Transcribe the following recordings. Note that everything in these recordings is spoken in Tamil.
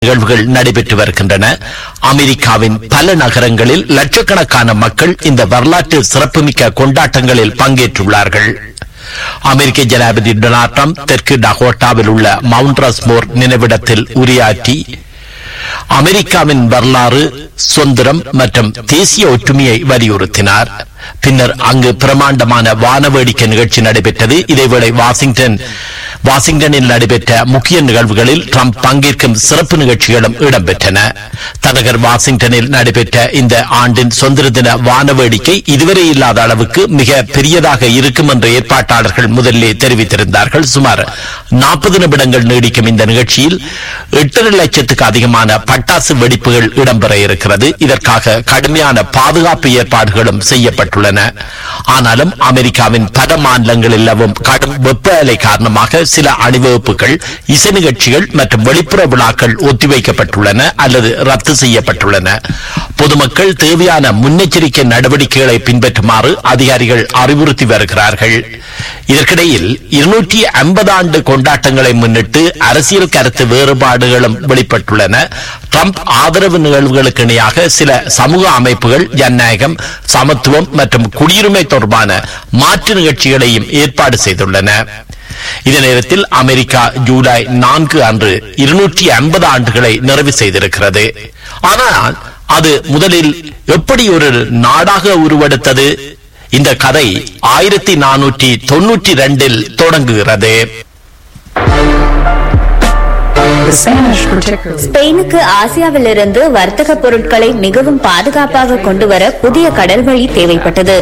நிகழ்வுகள் நடைபெற்று வருகின்றன அமெரிக்காவின் பல நகரங்களில் லட்சக்கணக்கான மக்கள் இந்த வரலாற்று சிறப்புமிக்க கொண்டாட்டங்களில் பங்கேற்றுள்ளார்கள் அமெரிக்க ஜனாதிபதி டொனால்ட் ட்ரம்ப் தெற்கு டகோட்டாவில் உள்ள மவுண்ட் ரஸ்மோர் நினைவிடத்தில் உரையாற்றி அமெரிக்காவின் வரலாறு சுதந்திரம் மற்றும் தேசிய ஒற்றுமையை வலியுறுத்தினார் பின்னர் அங்கு பிரமாண்டமான வானவேடிக்கை நிகழ்ச்சி நடைபெற்றது இதேவேளை வாஷிங்டன் வாஷிங்டனில் நடைபெற்ற முக்கிய நிகழ்வுகளில் ட்ரம்ப் பங்கேற்கும் சிறப்பு நிகழ்ச்சிகளும் இடம்பெற்றன தலைநகர் வாஷிங்டனில் நடைபெற்ற இந்த ஆண்டின் சுதந்திர தின வானவேடிக்கை இதுவரை இல்லாத அளவுக்கு மிக பெரியதாக இருக்கும் என்று ஏற்பாட்டாளர்கள் முதலிலே தெரிவித்திருந்தார்கள் சுமார் நாற்பது நிமிடங்கள் நீடிக்கும் இந்த நிகழ்ச்சியில் எட்டரை லட்சத்துக்கு அதிகமான பட்டாசு வெடிப்புகள் இடம்பெற இருக்கிறது இதற்காக கடுமையான பாதுகாப்பு ஏற்பாடுகளும் செய்யப்பட்டுள்ளன ஆனாலும் அமெரிக்காவின் பல மாநிலங்களில் நிலவும் கடும் வெப்ப அலை காரணமாக சில அணிவகுப்புகள் இசை நிகழ்ச்சிகள் மற்றும் வெளிப்புற விழாக்கள் ஒத்திவைக்கப்பட்டுள்ளன அல்லது ரத்து செய்யப்பட்டுள்ளன பொதுமக்கள் தேவையான முன்னெச்சரிக்கை நடவடிக்கைகளை பின்பற்றுமாறு அதிகாரிகள் அறிவுறுத்தி வருகிறார்கள் இதற்கிடையில் இருநூற்றி ஐம்பது ஆண்டு கொண்டாட்டங்களை முன்னிட்டு அரசியல் கருத்து வேறுபாடுகளும் வெளிப்பட்டுள்ளன ட்ரம்ப் ஆதரவு நிகழ்வுகளுக்கு இணையாக சில சமூக அமைப்புகள் ஜனநாயகம் சமத்துவம் மற்றும் குடியுரிமை தொடர்பான மாற்று நிகழ்ச்சிகளையும் ஏற்பாடு செய்துள்ளன இதே நேரத்தில் அமெரிக்கா ஜூலை நான்கு அன்று இருநூற்றி ஐம்பது ஆண்டுகளை நிறைவு செய்திருக்கிறது ஆனால் அது முதலில் எப்படி ஒரு நாடாக உருவெடுத்தது இந்த கதை ஆயிரத்தி நானூற்றி தொன்னூற்றி ரெண்டில் தொடங்குகிறது The Spanish particularly ஸ்பெயினுக்கு ஆசியாவிலிருந்து வர்த்தக பொருட்களை மிகவும் பாதுகாப்பாக கொண்டு வர புதிய கடல் வழி தேவைப்பட்டது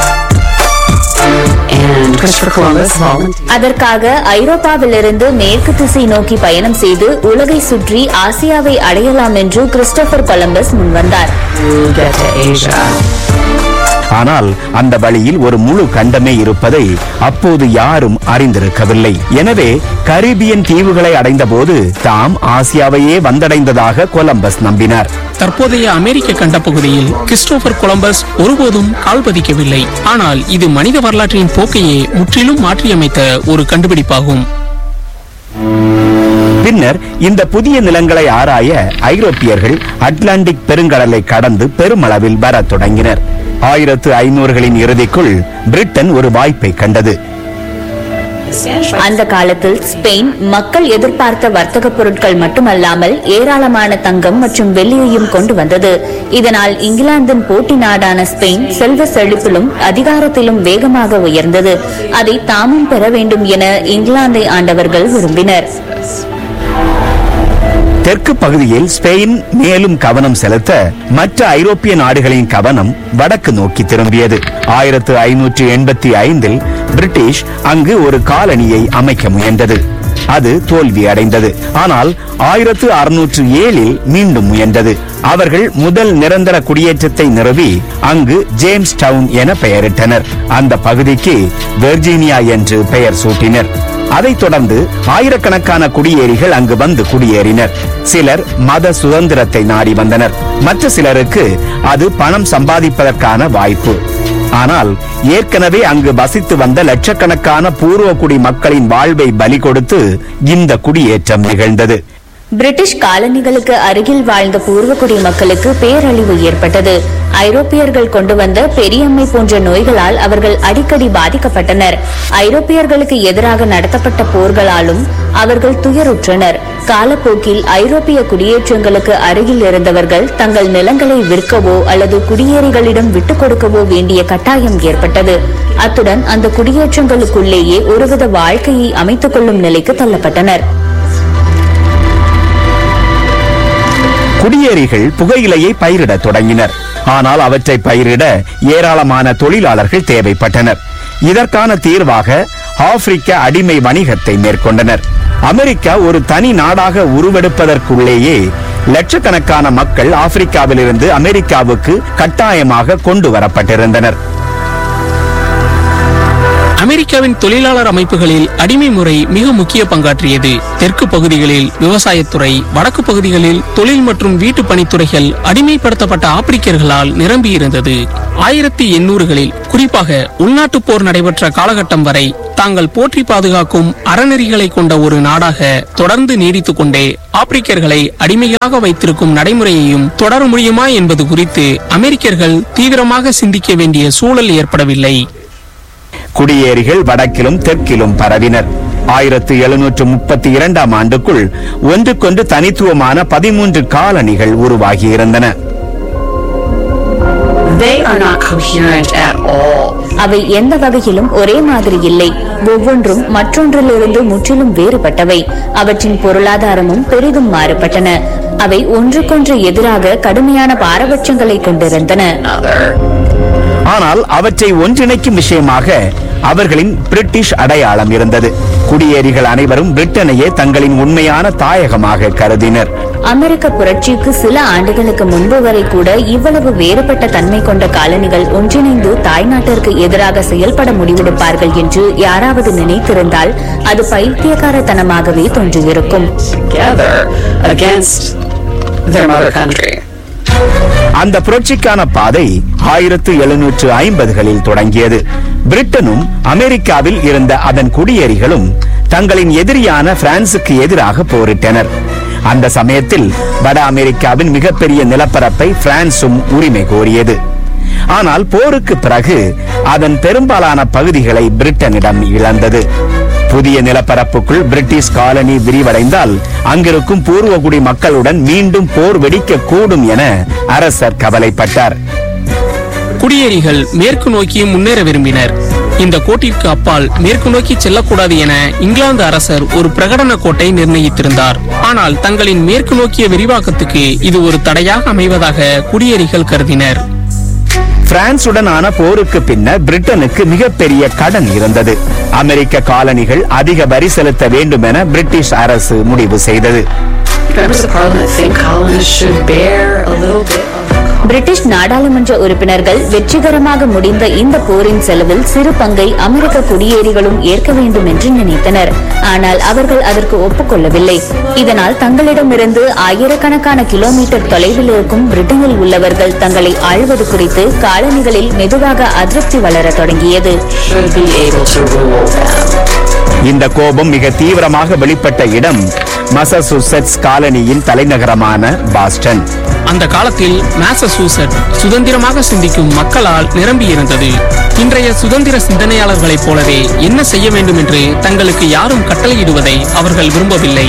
and Christopher Columbus volunteered அதற்காக ஐரோப்பாவிலிருந்து மேற்கு திசை நோக்கி பயணம் செய்து உலகை சுற்றி ஆசியாவை அடையலாம் என்று கிறிஸ்டோபர் கொலம்பஸ் முன்வந்தார் to get to Asia. ஆனால் அந்த வழியில் ஒரு முழு கண்டமே இருப்பதை அப்போது யாரும் அறிந்திருக்கவில்லை எனவே கரீபியன் தீவுகளை அடைந்தபோது தாம் ஆசியாவையே வந்தடைந்ததாக கொலம்பஸ் நம்பினார் தற்போதைய அமெரிக்க கண்டப்பகுதியில் கிறிஸ்டோபர் கொலம்பஸ் ஒருபோதும் கால் பதிக்கவில்லை ஆனால் இது மனித வரலாற்றின் போக்கையே முற்றிலும் மாற்றியமைத்த ஒரு கண்டுபிடிப்பாகும் பின்னர் இந்த புதிய நிலங்களை ஆராய ஐரோப்பியர்கள் அட்லாண்டிக் பெருங்கடலை கடந்து பெருமளவில் வரத் தொடங்கினர் ஆயிரத்து ஐநூறுகளின் இறுதிக்குள் பிரிட்டன் ஒரு வாய்ப்பை கண்டது The Spanish அந்த காலத்தில் ஸ்பெயின் மக்கள் எதிர்பார்த்த வர்த்தக பொருட்கள் மட்டுமல்லாமல் ஏராளமான தங்கம் மற்றும் வெள்ளியையும் கொண்டு வந்தது இதனால் இங்கிலாந்தின் போட்டி நாடான ஸ்பெயின் செல்வ செழிப்பிலும் அதிகாரத்திலும் வேகமாக உயர்ந்தது அதை தாமும் பெற வேண்டும் என இங்கிலாந்தை ஆண்டவர்கள் விரும்பினர் தெற்கு பகுதியில் ஸ்பெயின் மேலும் கவனம் செலுத்த மற்ற ஐரோப்பிய நாடுகளின் கவனம் வடக்கு நோக்கி திரும்பியது ஆயிரத்து ஐநூற்று எண்பத்தி ஐந்தில் பிரிட்டிஷ் அங்கு ஒரு காலனியை அமைக்க முயன்றது அது தோல்வி அடைந்தது ஆனால் ஆயிரத்து அறுநூற்று ஏழில் மீண்டும் முயன்றது அவர்கள் முதல் நிரந்தர குடியேற்றத்தை நிறுவி அங்கு ஜேம்ஸ் டவுன் என பெயரிட்டனர் அந்த பகுதிக்கு வெர்ஜீனியா என்று பெயர் சூட்டினர் அதைத் தொடர்ந்து ஆயிரக்கணக்கான குடியேறிகள் அங்கு வந்து குடியேறினர் சிலர் மத சுதந்திரத்தை நாடி வந்தனர் மற்ற சிலருக்கு அது பணம் சம்பாதிப்பதற்கான வாய்ப்பு ஆனால் ஏற்கனவே அங்கு வசித்து வந்த லட்சக்கணக்கான பூர்வகுடி மக்களின் வாழ்வை பலி கொடுத்து இந்த குடியேற்றம் நிகழ்ந்தது பிரிட்டிஷ் காலனிகளுக்கு அருகில் வாழ்ந்த பூர்வகுடி மக்களுக்கு பேரழிவு ஏற்பட்டது ஐரோப்பியர்கள் கொண்டு வந்த பெரியம்மை போன்ற நோய்களால் அவர்கள் அடிக்கடி பாதிக்கப்பட்டனர் ஐரோப்பியர்களுக்கு எதிராக நடத்தப்பட்ட போர்களாலும் அவர்கள் துயருற்றனர் காலப்போக்கில் ஐரோப்பிய குடியேற்றங்களுக்கு அருகில் இருந்தவர்கள் தங்கள் நிலங்களை விற்கவோ அல்லது குடியேறிகளிடம் விட்டுக் கொடுக்கவோ வேண்டிய கட்டாயம் ஏற்பட்டது அத்துடன் அந்த குடியேற்றங்களுக்குள்ளேயே ஒருவித வாழ்க்கையை அமைத்துக் கொள்ளும் நிலைக்கு தள்ளப்பட்டனர் குடியேறிகள் புகையிலையை பயிரிடத் தொடங்கினர் ஆனால் அவற்றை பயிரிட ஏராளமான தொழிலாளர்கள் தேவைப்பட்டனர் இதற்கான தீர்வாக ஆப்பிரிக்க அடிமை வணிகத்தை மேற்கொண்டனர் அமெரிக்கா ஒரு தனி நாடாக உருவெடுப்பதற்குள்ளேயே லட்சக்கணக்கான மக்கள் ஆப்பிரிக்காவிலிருந்து அமெரிக்காவுக்கு கட்டாயமாக கொண்டு வரப்பட்டிருந்தனர் அமெரிக்காவின் தொழிலாளர் அமைப்புகளில் அடிமை முறை மிக முக்கிய பங்காற்றியது தெற்கு பகுதிகளில் விவசாயத்துறை வடக்கு பகுதிகளில் தொழில் மற்றும் வீட்டு பணித்துறைகள் அடிமைப்படுத்தப்பட்ட ஆப்பிரிக்கர்களால் நிரம்பியிருந்தது ஆயிரத்தி எண்ணூறுகளில் குறிப்பாக உள்நாட்டுப் போர் நடைபெற்ற காலகட்டம் வரை தாங்கள் போற்றி பாதுகாக்கும் அறநெறிகளை கொண்ட ஒரு நாடாக தொடர்ந்து நீடித்துக் கொண்டே ஆப்பிரிக்கர்களை அடிமைகளாக வைத்திருக்கும் நடைமுறையையும் தொடர முடியுமா என்பது குறித்து அமெரிக்கர்கள் தீவிரமாக சிந்திக்க வேண்டிய சூழல் ஏற்படவில்லை குடியேறிகள் வடக்கிலும் தெற்கிலும் பரவினர் ஆயிரத்து எழுநூற்று முப்பத்தி இரண்டாம் ஆண்டுக்குள் ஒன்றுக்கொன்று தனித்துவமான பதிமூன்று காலனிகள் உருவாகியிருந்தன They are not coherent at all. அவை எந்த வகையிலும் ஒரே மாதிரி இல்லை ஒவ்வொன்றும் மற்றொன்றிலிருந்து முற்றிலும் வேறுபட்டவை அவற்றின் பொருளாதாரமும் பெரிதும் மாறுபட்டன அவை ஒன்றுக்கொன்று எதிராக கடுமையான பாரபட்சங்களை கொண்டிருந்தன Another. ஆனால் அவற்றை ஒன்றிணைக்கும் விஷயமாக அவர்களின் பிரிட்டிஷ் அடையாளம் இருந்தது குடியேறிகள் அனைவரும் பிரிட்டனையே தங்களின் உண்மையான தாயகமாக கருதினர் அமெரிக்க புரட்சிக்கு சில ஆண்டுகளுக்கு முன்பு வரை கூட இவ்வளவு வேறுபட்ட தன்மை கொண்ட காலனிகள் ஒன்றிணைந்து தாய்நாட்டிற்கு எதிராக செயல்பட முடிவெடுப்பார்கள் என்று யாராவது நினைத்திருந்தால் அது பைத்தியக்காரத்தனமாகவே தோன்றியிருக்கும் Together against their mother country. அந்த புரட்சிக்கான பாதை ஆயிரத்து எழுநூற்று ஐம்பதுகளில் தொடங்கியது பிரிட்டனும் அமெரிக்காவில் இருந்த அதன் குடியேறிகளும் தங்களின் எதிரியான பிரான்சுக்கு எதிராக போரிட்டனர் அந்த சமயத்தில் வட அமெரிக்காவின் மிகப்பெரிய நிலப்பரப்பை பிரான்சும் உரிமை கோரியது ஆனால் போருக்கு பிறகு அதன் பெரும்பாலான பகுதிகளை பிரிட்டனிடம் இழந்தது புதிய நிலப்பரப்புக்குள் பிரிட்டிஷ் காலனி விரிவடைந்தால் அங்கிருக்கும் பூர்வகுடி மக்களுடன் மீண்டும் போர் வெடிக்க கூடும் என அரசர் கவலைப்பட்டார் குடியேறிகள் மேற்கு நோக்கி முன்னேற விரும்பினர் இந்த கோட்டிற்கு அப்பால் மேற்கு நோக்கி செல்லக்கூடாது என இங்கிலாந்து அரசர் ஒரு பிரகடன கோட்டை நிர்ணயித்திருந்தார் ஆனால் தங்களின் மேற்கு நோக்கிய விரிவாக்கத்துக்கு இது ஒரு தடையாக அமைவதாக குடியேறிகள் கருதினர் பிரான்சுடனான போருக்கு பின்னர் பிரிட்டனுக்கு மிகப்பெரிய கடன் இருந்தது அமெரிக்க காலனிகள் அதிக வரி செலுத்த வேண்டும் என பிரிட்டிஷ் அரசு முடிவு செய்தது Members of Parliament think colonists should bear a little bit of the British நாடாளுமன்ற உறுப்பினர்கள் வெற்றிகரமாக முடிந்த இந்த போரின் செலவில் சிறு பங்கை அமெரிக்க குடியேறிகளும் ஏற்க வேண்டும் என்று நினைத்தனர் ஆனால் அவர்கள் அதற்கு ஒப்புக்கொள்ளவில்லை இதனால் தங்களிடமிருந்து ஆயிரக்கணக்கான கிலோமீட்டர் தொலைவில் இருக்கும் பிரிட்டனில் உள்ளவர்கள் தங்களை ஆள்வது குறித்து காலனிகளில் மெதுவாக அதிருப்தி வளரத் தொடங்கியது should be able to rule them. இந்த கோபம் மிக தீவிரமாக வெளிப்பட்ட இடம் மசசூசெட்ஸ் காலனியின் தலைநகரமான பாஸ்டன் அந்த காலத்தில் மாசசூசட் சுதந்திரமாக சிந்திக்கும் மக்களால் நிரம்பியிருந்தது இன்றைய சுதந்திர சிந்தனையாளர்களைப் போலவே என்ன செய்ய வேண்டும் என்று தங்களுக்கு யாரும் கட்டளையிடுவதை அவர்கள் விரும்பவில்லை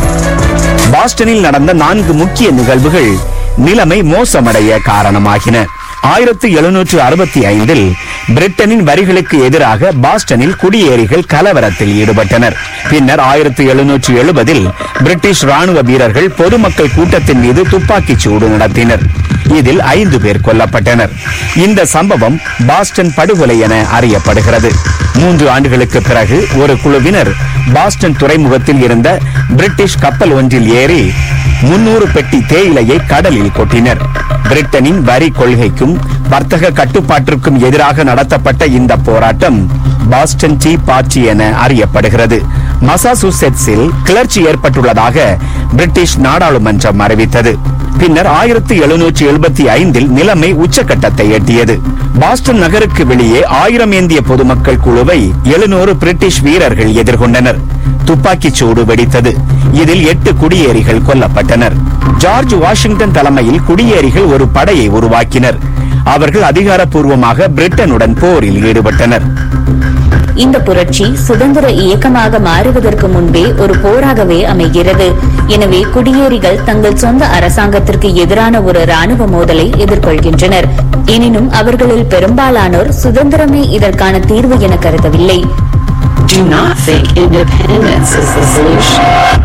பாஸ்டனில் நடந்த நான்கு முக்கிய நிகழ்வுகள் நிலைமை மோசமடைய காரணமாகின ஆயிரத்து எழுநூற்று அறுபத்தி ஐந்தில் பிரிட்டனின் வரிகளுக்கு எதிராக பாஸ்டனில் குடியேறிகள் கலவரத்தில் ஈடுபட்டனர் பின்னர் ஆயிரத்து எழுநூற்று எழுபதில் பிரிட்டிஷ் ராணுவ வீரர்கள் பொதுமக்கள் கூட்டத்தின் மீது துப்பாக்கிச் சூடு நடத்தினர் இதில் ஐந்து பேர் கொல்லப்பட்டனர் இந்த சம்பவம் பாஸ்டன் படுகொலை என அறியப்படுகிறது மூன்று ஆண்டுகளுக்கு பிறகு ஒரு குழுவினர் பாஸ்டன் துறைமுகத்தில் இருந்த பிரிட்டிஷ் கப்பல் ஒன்றில் ஏறி முன்னூறு பெட்டி தேயிலையை கடலில் கொட்டினர் பிரிட்டனின் வரி கொள்கைக்கும் வர்த்தக கட்டுப்பாட்டிற்கும் எதிராக நடத்தப்பட்ட இந்த போராட்டம் பாஸ்டன் டீ பார்ட்டி என அறியப்படுகிறது மசாசூசெட்ஸில் கிளர்ச்சி ஏற்பட்டுள்ளதாக பிரிட்டிஷ் நாடாளுமன்றம் அறிவித்தது பின்னர் ஆயிரத்தி எழுநூற்றி எழுபத்தி ஐந்தில் நிலைமை உச்சக்கட்டத்தை எட்டியது பாஸ்டன் நகருக்கு வெளியே ஆயிரம் ஏந்திய பொதுமக்கள் குழுவை எழுநூறு பிரிட்டிஷ் வீரர்கள் எதிர்கொண்டனர் துப்பாக்கிச் சூடு வெடித்தது இதில் எட்டு குடியேறிகள் கொல்லப்பட்டனர் ஜார்ஜ் வாஷிங்டன் தலைமையில் குடியேறிகள் ஒரு படையை உருவாக்கினர் அவர்கள் அதிகாரப்பூர்வமாக பிரிட்டனுடன் போரில் ஈடுபட்டனர் இந்த புரட்சி சுதந்திர இயக்கமாக மாறுவதற்கு முன்பே ஒரு போராகவே அமைகிறது எனவே குடியேறிகள் தங்கள் சொந்த அரசாங்கத்திற்கு எதிரான ஒரு ராணுவ மோதலை எதிர்கொள்கின்றனர் எனினும் அவர்களில் பெரும்பாலானோர் சுதந்திரமே இதற்கான தீர்வு என கருதவில்லை Do not think independence is the solution.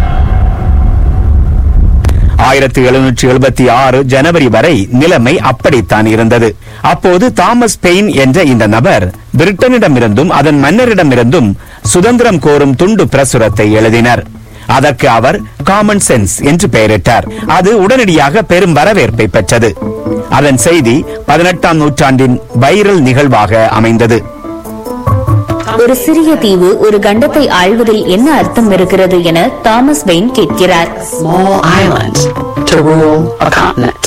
ஆயிரத்தி எழுநூற்றி எழுபத்தி ஆறு ஜனவரி வரை நிலைமை அப்படித்தான் இருந்தது அப்போது தாமஸ் பெயின் என்ற இந்த நபர் பிரிட்டனிடமிருந்தும் அதன் மன்னரிடமிருந்தும் சுதந்திரம் கோரும் துண்டு பிரசுரத்தை எழுதினார் அதற்கு அவர் காமன் சென்ஸ் என்று பெயரிட்டார் அது உடனடியாக பெரும் வரவேற்பை பெற்றது அதன் செய்தி பதினெட்டாம் நூற்றாண்டின் வைரல் நிகழ்வாக அமைந்தது ஒரு சிறிய தீவு ஒரு கண்டத்தை ஆள்வதில் என்ன அர்த்தம் இருக்கிறது என தாமஸ் வெயின் கேட்கிறார் Small island to rule a continent.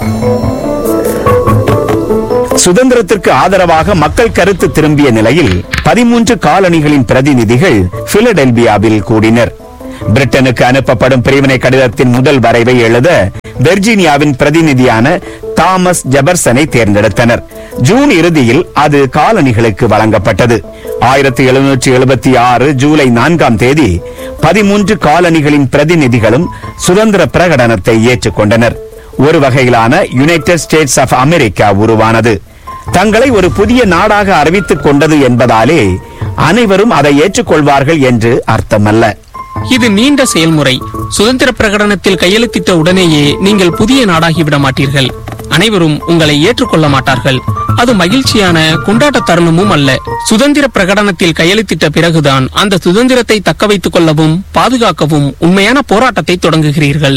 சுதந்திரத்திற்கு ஆதரவாக மக்கள் கருத்து திரும்பிய நிலையில் பதிமூன்று காலனிகளின் பிரதிநிதிகள் பிலடெல்பியாவில் கூடினர் பிரிட்டனுக்கு அனுப்பப்படும் பிரிவினை கடிதத்தின் முதல் வரைவை எழுத வெர்ஜீனியாவின் பிரதிநிதியான தாமஸ் ஜெபர்சனை தேர்ந்தெடுத்தனர் ஜூன் இறுதியில் அது காலனிகளுக்கு வழங்கப்பட்டது ஆயிரத்தி எழுநூற்றி எழுபத்தி ஆறு ஜூலை நான்காம் தேதி பதிமூன்று காலனிகளின் பிரதிநிதிகளும் சுதந்திர பிரகடனத்தை ஏற்றுக்கொண்டனர் ஒரு வகையிலான யுனைடெட் ஸ்டேட்ஸ் ஆஃப் அமெரிக்கா உருவானது தங்களை ஒரு புதிய நாடாக அறிவித்துக் கொண்டது என்பதாலே அனைவரும் அதை ஏற்றுக்கொள்வார்கள் என்று அர்த்தமல்ல இது நீண்ட செயல்முறை சுதந்திர பிரகடனத்தில் கையெழுத்திட்ட உடனேயே நீங்கள் புதிய நாடாகிவிட மாட்டீர்கள் அனைவரும் உங்களை ஏற்றுக்கொள்ள மாட்டார்கள் அது மகிழ்ச்சியான கொண்டாட்ட தருணமும் அல்ல சுதந்திர பிரகடனத்தில் கையெழுத்திட்ட பிறகுதான் அந்த சுதந்திரத்தை தக்க வைத்துக் கொள்ளவும் பாதுகாக்கவும் உண்மையான போராட்டத்தை தொடங்குகிறீர்கள்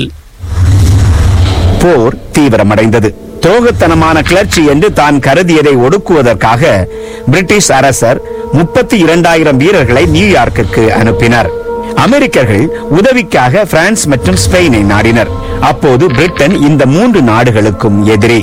போர் தீவிரமடைந்தது துரோகத்தனமான கிளர்ச்சி என்று தான் கருதியதை ஒடுக்குவதற்காக பிரிட்டிஷ் அரசர் முப்பத்தி இரண்டாயிரம் வீரர்களை நியூயார்க்குக்கு அனுப்பினார் அமெரிக்கர்கள் உதவிக்காக பிரான்ஸ் மற்றும் ஸ்பெயினை நாடினர் அப்போது பிரிட்டன் இந்த மூன்று நாடுகளுக்கும் எதிரி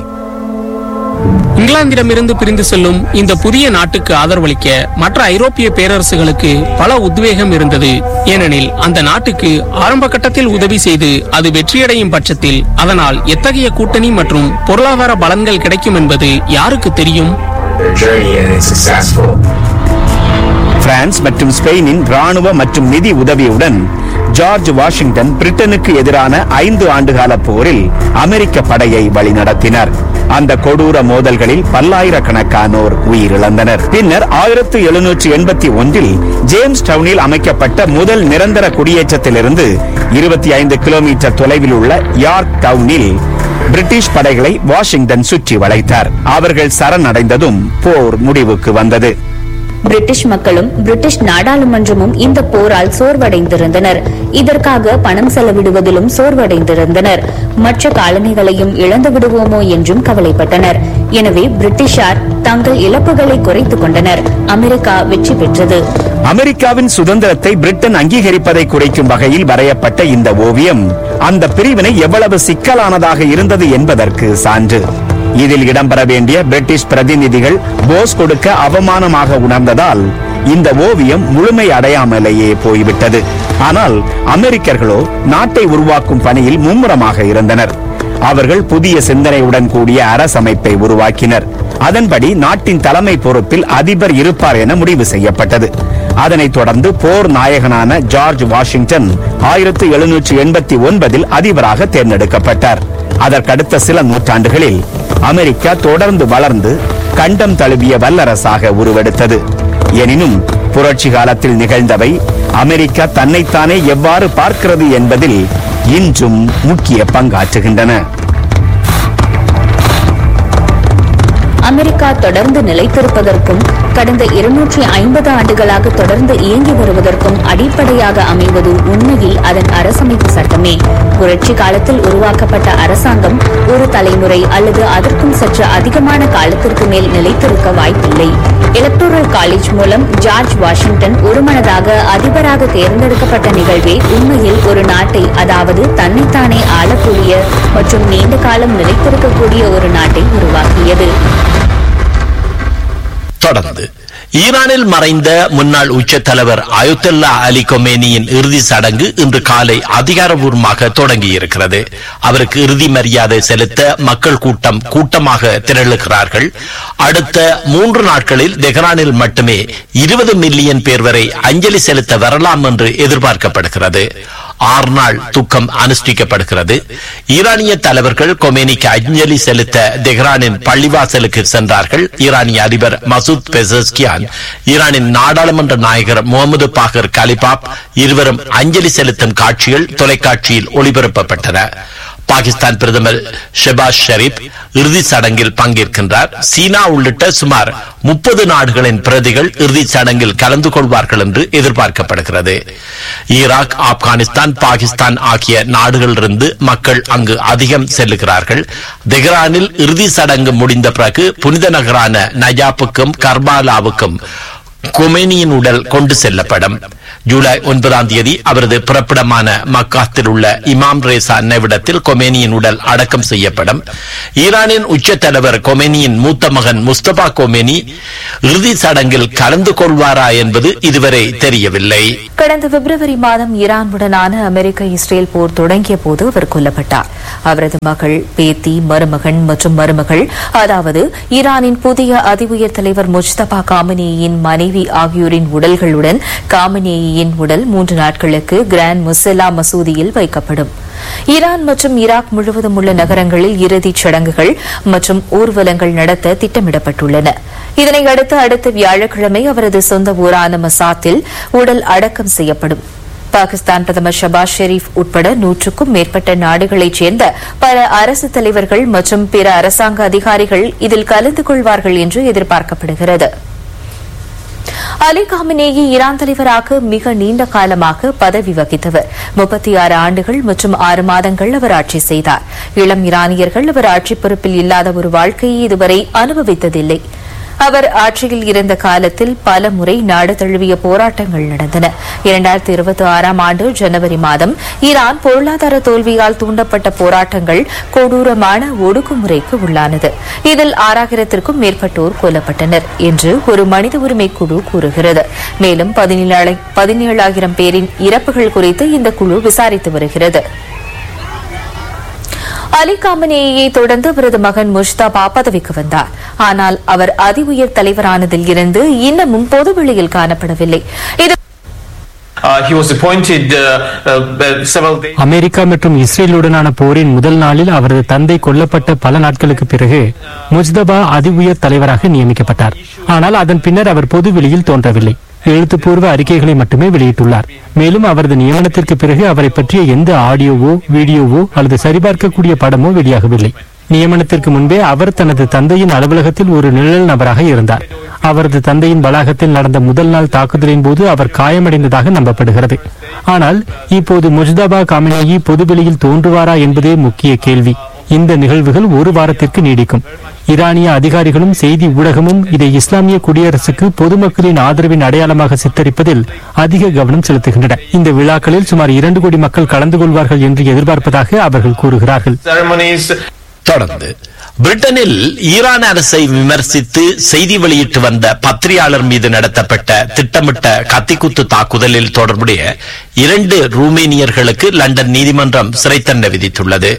இங்கிலாந்திடமிருந்து பிரிந்து செல்லும் இந்த புதிய நாட்டுக்கு ஆதரவளிக்க மற்ற ஐரோப்பிய பேரரசுகளுக்கு பல உத்வேகம் இருந்தது ஏனெனில் அந்த நாட்டுக்கு ஆரம்ப கட்டத்தில் உதவி செய்து அது வெற்றியடையும் பட்சத்தில் அதனால் எத்தகைய கூட்டணி மற்றும் பொருளாதார பலன்கள் கிடைக்கும் என்பது யாருக்கு தெரியும் their journey and it's successful. France மற்றும் ஸ்பெயினின் ராணுவ மற்றும் நிதி உதவியுடன் ஜார்ஜ் வாஷிங்டன் பிரிட்டனுக்கு எதிரான ஐந்து ஆண்டுகால போரில் அமெரிக்க படையை வழிநடத்தினார் அந்த கொடூர மோதல்களில் பல்லாயிரக்கணக்கானோர் உயிரிழந்தனர் பின்னர் ஆயிரத்து எழுநூற்றி எண்பத்தி ஒன்றில் ஜேம்ஸ் டவுனில் அமைக்கப்பட்ட முதல் நிரந்தர குடியேற்றத்திலிருந்து இருபத்தி ஐந்து கிலோமீட்டர் தொலைவில் உள்ள யார்க் டவுனில் பிரிட்டிஷ் படைகளை வாஷிங்டன் சுற்றி வளைத்தார் அவர்கள் சரணடைந்ததும் போர் முடிவுக்கு வந்தது பிரிட்டிஷ் மக்களும் பிரிட்டிஷ் நாடாளுமன்றமும் இந்த போரால் சோர்வடைந்திருந்தனர் இதற்காக பணம் செலவிடுவதிலும் சோர்வடைந்திருந்தனர் மற்ற காலனிகளையும் இழந்து விடுவோமோ என்றும் கவலைப்பட்டனர் எனவே பிரிட்டிஷார் தங்கள் இழப்புகளை குறைத்துக் கொண்டனர் அமெரிக்கா வெற்றி பெற்றது அமெரிக்காவின் சுதந்திரத்தை பிரிட்டன் அங்கீகரிப்பதை குறைக்கும் வகையில் வரையப்பட்ட இந்த ஓவியம் அந்த பிரிவினை எவ்வளவு சிக்கலானதாக இருந்தது என்பதற்கு சான்று இதில் இடம்பெற வேண்டிய பிரிட்டிஷ் பிரதிநிதிகள் போஸ் கொடுக்க அவமானமாக உணர்ந்ததால் இந்த ஓவியம் முழுமை அடையாமலேயே போய்விட்டது ஆனால் அமெரிக்கர்களோ நாட்டை உருவாக்கும் பணியில் மும்முரமாக இருந்தனர் அவர்கள் புதிய சிந்தனையுடன் கூடிய அரசமைப்பை உருவாக்கினர் அதன்படி நாட்டின் தலைமை பொறுப்பில் அதிபர் இருப்பார் என முடிவு செய்யப்பட்டது அதனைத் தொடர்ந்து போர் நாயகனான ஜார்ஜ் வாஷிங்டன் ஆயிரத்து எழுநூற்றி எண்பத்தி ஒன்பதில் அதிபராக தேர்ந்தெடுக்கப்பட்டார் அதற்கடுத்த சில நூற்றாண்டுகளில் அமெரிக்கா தொடர்ந்து வளர்ந்து கண்டம் தழுவிய வல்லரசாக உருவெடுத்தது எனினும் புரட்சி காலத்தில் நிகழ்ந்தவை அமெரிக்கா தன்னைத்தானே எவ்வாறு பார்க்கிறது என்பதில் இன்றும் முக்கிய பங்காற்றுகின்றன அமெரிக்கா தொடர்ந்து நிலைத்திருப்பதற்கும் கடந்த இருநூற்றி ஐம்பது ஆண்டுகளாக தொடர்ந்து இயங்கி வருவதற்கும் அடிப்படையாக அமைவது உண்மையில் அதன் அரசமைப்பு சட்டமே புரட்சி காலத்தில் உருவாக்கப்பட்ட அரசாங்கம் ஒரு தலைமுறை அல்லது அதற்கும் சற்று அதிகமான காலத்திற்கு மேல் நிலைத்திருக்க வாய்ப்பில்லை எலக்டோரல் காலேஜ் மூலம் ஜார்ஜ் வாஷிங்டன் ஒருமனதாக அதிபராக தேர்ந்தெடுக்கப்பட்ட நிகழ்வே உண்மையில் ஒரு நாட்டை அதாவது தன்னைத்தானே ஆளக்கூடிய மற்றும் நீண்ட காலம் நிலைத்திருக்கக்கூடிய ஒரு நாட்டை உருவாக்கியது தொடர்ந்து ஈரானில் மறைந்த முன்னாள் உச்ச தலைவர் அயுத்தல்லா அலி கொமேனியின் இறுதி சடங்கு இன்று காலை அதிகாரபூர்வமாக தொடங்கியிருக்கிறது அவருக்கு இறுதி மரியாதை செலுத்த மக்கள் கூட்டம் கூட்டமாக திரளுகிறார்கள் அடுத்த மூன்று நாட்களில் தெஹ்ரானில் மட்டுமே இருபது மில்லியன் பேர் வரை அஞ்சலி செலுத்த வரலாம் என்று எதிர்பார்க்கப்படுகிறது ஆறு நாள் துக்கம் அனுஷ்டிக்கப்படுகிறது ஈரானிய தலைவர்கள் கொமேனிக்கு அஞ்சலி செலுத்த தெஹ்ரானின் பள்ளிவாசலுக்கு சென்றார்கள் ஈரானிய அதிபர் மசூத் பெசஸ்கியான் ஈரானின் நாடாளுமன்ற நாயகர் முகமது பாகர் கலிபாப் இருவரும் அஞ்சலி செலுத்தும் காட்சிகள் தொலைக்காட்சியில் ஒளிபரப்பப்பட்டன பாகிஸ்தான் பிரதமர் ஷெபாஸ் ஷெரீப் இறுதி சடங்கில் பங்கேற்கின்றார் சீனா உள்ளிட்ட சுமார் முப்பது நாடுகளின் பிரதிகள் இறுதி சடங்கில் கலந்து கொள்வார்கள் என்று எதிர்பார்க்கப்படுகிறது ஈராக் ஆப்கானிஸ்தான் பாகிஸ்தான் ஆகிய நாடுகளிலிருந்து மக்கள் அங்கு அதிகம் செல்லுகிறார்கள் தெஹ்ரானில் இறுதி சடங்கு முடிந்த பிறகு புனித நகரான நஜாப்புக்கும் கர்பாலாவுக்கும் கொமேனியின் உடல் கொண்டு செல்லப்படும் ஜூலை ஒன்பதாம் தேதி அவரது பிறப்பிடமான மக்காத்தில் உள்ள இமாம் ரேசா நினைவிடத்தில் கொமேனியின் உடல் அடக்கம் செய்யப்படும் ஈரானின் உச்ச தலைவர் கொமேனியின் மூத்த மகன் முஸ்தபா கொமேனி இறுதி சடங்கில் கலந்து கொள்வாரா என்பது இதுவரை தெரியவில்லை கடந்த பிப்ரவரி மாதம் ஈரானுடனான அமெரிக்க இஸ்ரேல் போர் தொடங்கிய போது அவர் கொல்லப்பட்டார் அவரது மகள் பேத்தி மருமகன் மற்றும் மருமகள் அதாவது ஈரானின் புதிய அதி உயர் தலைவர் முஜ்தபா காமினேயின் மனைவி ஆகியோரின் உடல்களுடன் காமினேயின் உடல் மூன்று நாட்களுக்கு கிராண்ட் முசல்லா மசூதியில் வைக்கப்படும் ஈரான் மற்றும் ஈராக் முழுவதும் உள்ள நகரங்களில் இறுதிச் சடங்குகள் மற்றும் ஊர்வலங்கள் நடத்த திட்டமிடப்பட்டுள்ளன இதனையடுத்து அடுத்த வியாழக்கிழமை அவரது சொந்த ஊரான மசாத்தில் உடல் அடக்கம் செய்யப்படும் பாகிஸ்தான் பிரதமர் ஷபாஸ் ஷெரீப் உட்பட நூற்றுக்கும் மேற்பட்ட நாடுகளைச் சேர்ந்த பல அரசு தலைவர்கள் மற்றும் பிற அரசாங்க அதிகாரிகள் இதில் கலந்து கொள்வார்கள் என்று எதிர்பார்க்கப்படுகிறது அலி காமினேயி ஈரான் தலைவராக மிக நீண்ட காலமாக பதவி வகித்தவர் முப்பத்தி ஆறு ஆண்டுகள் மற்றும் ஆறு மாதங்கள் அவர் ஆட்சி செய்தார் இளம் ஈரானியர்கள் அவர் ஆட்சி பொறுப்பில் இல்லாத ஒரு வாழ்க்கையை இதுவரை அனுபவித்ததில்லை அவர் ஆட்சியில் இருந்த காலத்தில் பல முறை நாடு தழுவிய போராட்டங்கள் நடந்தன இரண்டாயிரத்தி இருபத்தி ஆறாம் ஆண்டு ஜனவரி மாதம் ஈரான் பொருளாதார தோல்வியால் தூண்டப்பட்ட போராட்டங்கள் கொடூரமான ஒடுக்குமுறைக்கு உள்ளானது இதில் ஆறாயிரத்திற்கும் மேற்பட்டோர் கொல்லப்பட்டனர் என்று ஒரு மனித உரிமை குழு கூறுகிறது மேலும் பதினேழாயிரம் பேரின் இறப்புகள் குறித்து இந்த குழு விசாரித்து வருகிறது அலி காமனேயை தொடர்ந்து அவரது மகன் முஷ்தாபா பதவிக்கு வந்தார் ஆனால் அவர் அதி உயர் தலைவரானதில் இருந்து இன்னமும் பொதுவெளியில் காணப்படவில்லை இது Uh, he was appointed uh, uh, several days. America மற்றும் இஸ்ரேலுடனான போரின் முதல் நாளில் அவரது தந்தை கொல்லப்பட்ட பல நாட்களுக்கு பிறகு முஜ்தபா அதி உயர் தலைவராக நியமிக்கப்பட்டார் ஆனால் அதன் பின்னர் அவர் பொது வெளியில் தோன்றவில்லை எழுத்துப்பூர்வ அறிக்கைகளை மட்டுமே வெளியிட்டுள்ளார் மேலும் அவரது நியமனத்திற்கு பிறகு அவரை பற்றிய எந்த ஆடியோவோ வீடியோவோ அல்லது சரிபார்க்கக்கூடிய படமோ வெளியாகவில்லை நியமனத்திற்கு முன்பே அவர் தனது தந்தையின் அலுவலகத்தில் ஒரு நிழல் நபராக இருந்தார் அவரது தந்தையின் வளாகத்தில் நடந்த முதல் நாள் தாக்குதலின் போது அவர் காயமடைந்ததாக நம்பப்படுகிறது ஆனால் இப்போது முஜ்தபா காமினேயி பொதுவெளியில் தோன்றுவாரா என்பதே முக்கிய கேள்வி இந்த நிகழ்வுகள் ஒரு வாரத்திற்கு நீடிக்கும் ஈரானிய அதிகாரிகளும் செய்தி ஊடகமும் இதை இஸ்லாமிய குடியரசுக்கு பொதுமக்களின் ஆதரவின் அடையாளமாக சித்தரிப்பதில் அதிக கவனம் செலுத்துகின்றன இந்த விழாக்களில் சுமார் இரண்டு கோடி மக்கள் கலந்து கொள்வார்கள் என்று எதிர்பார்ப்பதாக அவர்கள் கூறுகிறார்கள் Ceremonies. தொடர்ந்து பிரிட்டனில் ஈரான் அரசை விமர்சித்து செய்தி வெளியிட்டு வந்த பத்திரிகையாளர் மீது நடத்தப்பட்ட திட்டமிட்ட கத்திக்குத்து தாக்குதலில் தொடர்புடைய இரண்டு ரூமேனியர்களுக்கு லண்டன் நீதிமன்றம் சிறை தண்டனை விதித்துள்ளது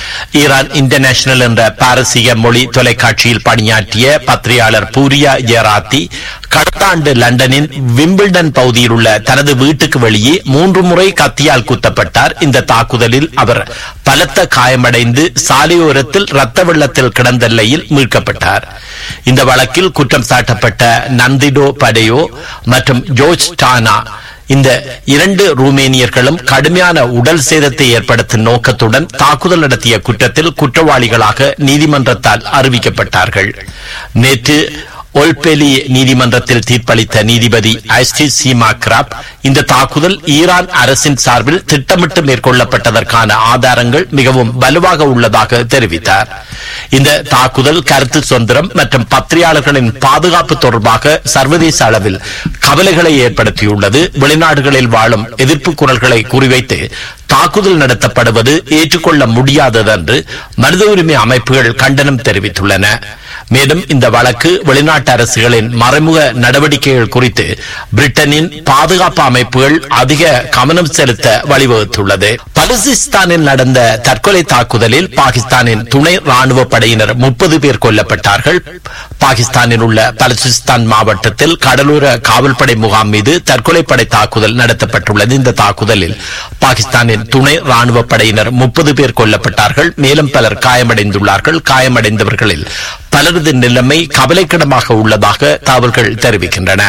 ஈரான் இன்டர்நேஷனல் என்ற பாரசீக மொழி தொலைக்காட்சியில் பணியாற்றிய பத்திரிகையாளர் பூரியா ஜெராத்தி கடந்த ஆண்டு லண்டனின் விம்பிள்டன் பகுதியில் உள்ள தனது வீட்டுக்கு வெளியே மூன்று முறை கத்தியால் குத்தப்பட்டார் இந்த தாக்குதலில் அவர் பலத்த காயமடைந்து சாலையோரத்தில் ரத்த வெள்ளத்தில் கிடந்த நிலையில் மீட்கப்பட்டார் இந்த வழக்கில் குற்றம் சாட்டப்பட்ட நந்திடோ படையோ மற்றும் ஜோர்ஜ் டானா இந்த இரண்டு ரூமேனியர்களும் கடுமையான உடல் சேதத்தை ஏற்படுத்தும் நோக்கத்துடன் தாக்குதல் நடத்திய குற்றத்தில் குற்றவாளிகளாக நீதிமன்றத்தால் அறிவிக்கப்பட்டார்கள் நேற்று ஒல்பெலி நீதிமன்றத்தில் தீர்ப்பளித்த நீதிபதி ஐஸ்டி சீமா கிராப் இந்த தாக்குதல் ஈரான் அரசின் சார்பில் திட்டமிட்டு மேற்கொள்ளப்பட்டதற்கான ஆதாரங்கள் மிகவும் வலுவாக உள்ளதாக தெரிவித்தார் இந்த தாக்குதல் கருத்து சுதந்திரம் மற்றும் பத்திரிகையாளர்களின் பாதுகாப்பு தொடர்பாக சர்வதேச அளவில் கவலைகளை ஏற்படுத்தியுள்ளது வெளிநாடுகளில் வாழும் எதிர்ப்பு குரல்களை குறிவைத்து தாக்குதல் நடத்தப்படுவது ஏற்றுக்கொள்ள முடியாதது என்று மனித உரிமை அமைப்புகள் கண்டனம் தெரிவித்துள்ளன மேலும் இந்த வழக்கு வெளிநாட்டு அரசுகளின் மறைமுக நடவடிக்கைகள் குறித்து பிரிட்டனின் பாதுகாப்பு அமைப்புகள் அதிக கவனம் செலுத்த வழிவகுத்துள்ளது பலுசிஸ்தானில் நடந்த தற்கொலை தாக்குதலில் பாகிஸ்தானின் துணை ராணுவ படையினர் முப்பது பேர் கொல்லப்பட்டார்கள் பாகிஸ்தானில் உள்ள பலுசிஸ்தான் மாவட்டத்தில் கடலோர காவல்படை முகாம் மீது தற்கொலை படை தாக்குதல் நடத்தப்பட்டுள்ளது இந்த தாக்குதலில் பாகிஸ்தானின் துணை ராணுவ படையினர் முப்பது பேர் கொல்லப்பட்டார்கள் மேலும் பலர் காயமடைந்துள்ளார்கள் காயமடைந்தவர்களில் பலரது நிலைமை கவலைக்கிடமாக உள்ளதாக தகவல்கள் தெரிவிக்கின்றன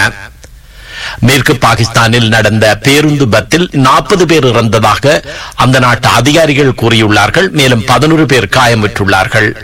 மேற்கு பாகிஸ்தானில் நடந்த பேருந்து பத்தில் நாற்பது பேர் இறந்ததாக அந்த நாட்டு அதிகாரிகள் கூறியுள்ளார்கள் மேலும் பதினோரு பேர் காயமுற்றுள்ளார்கள்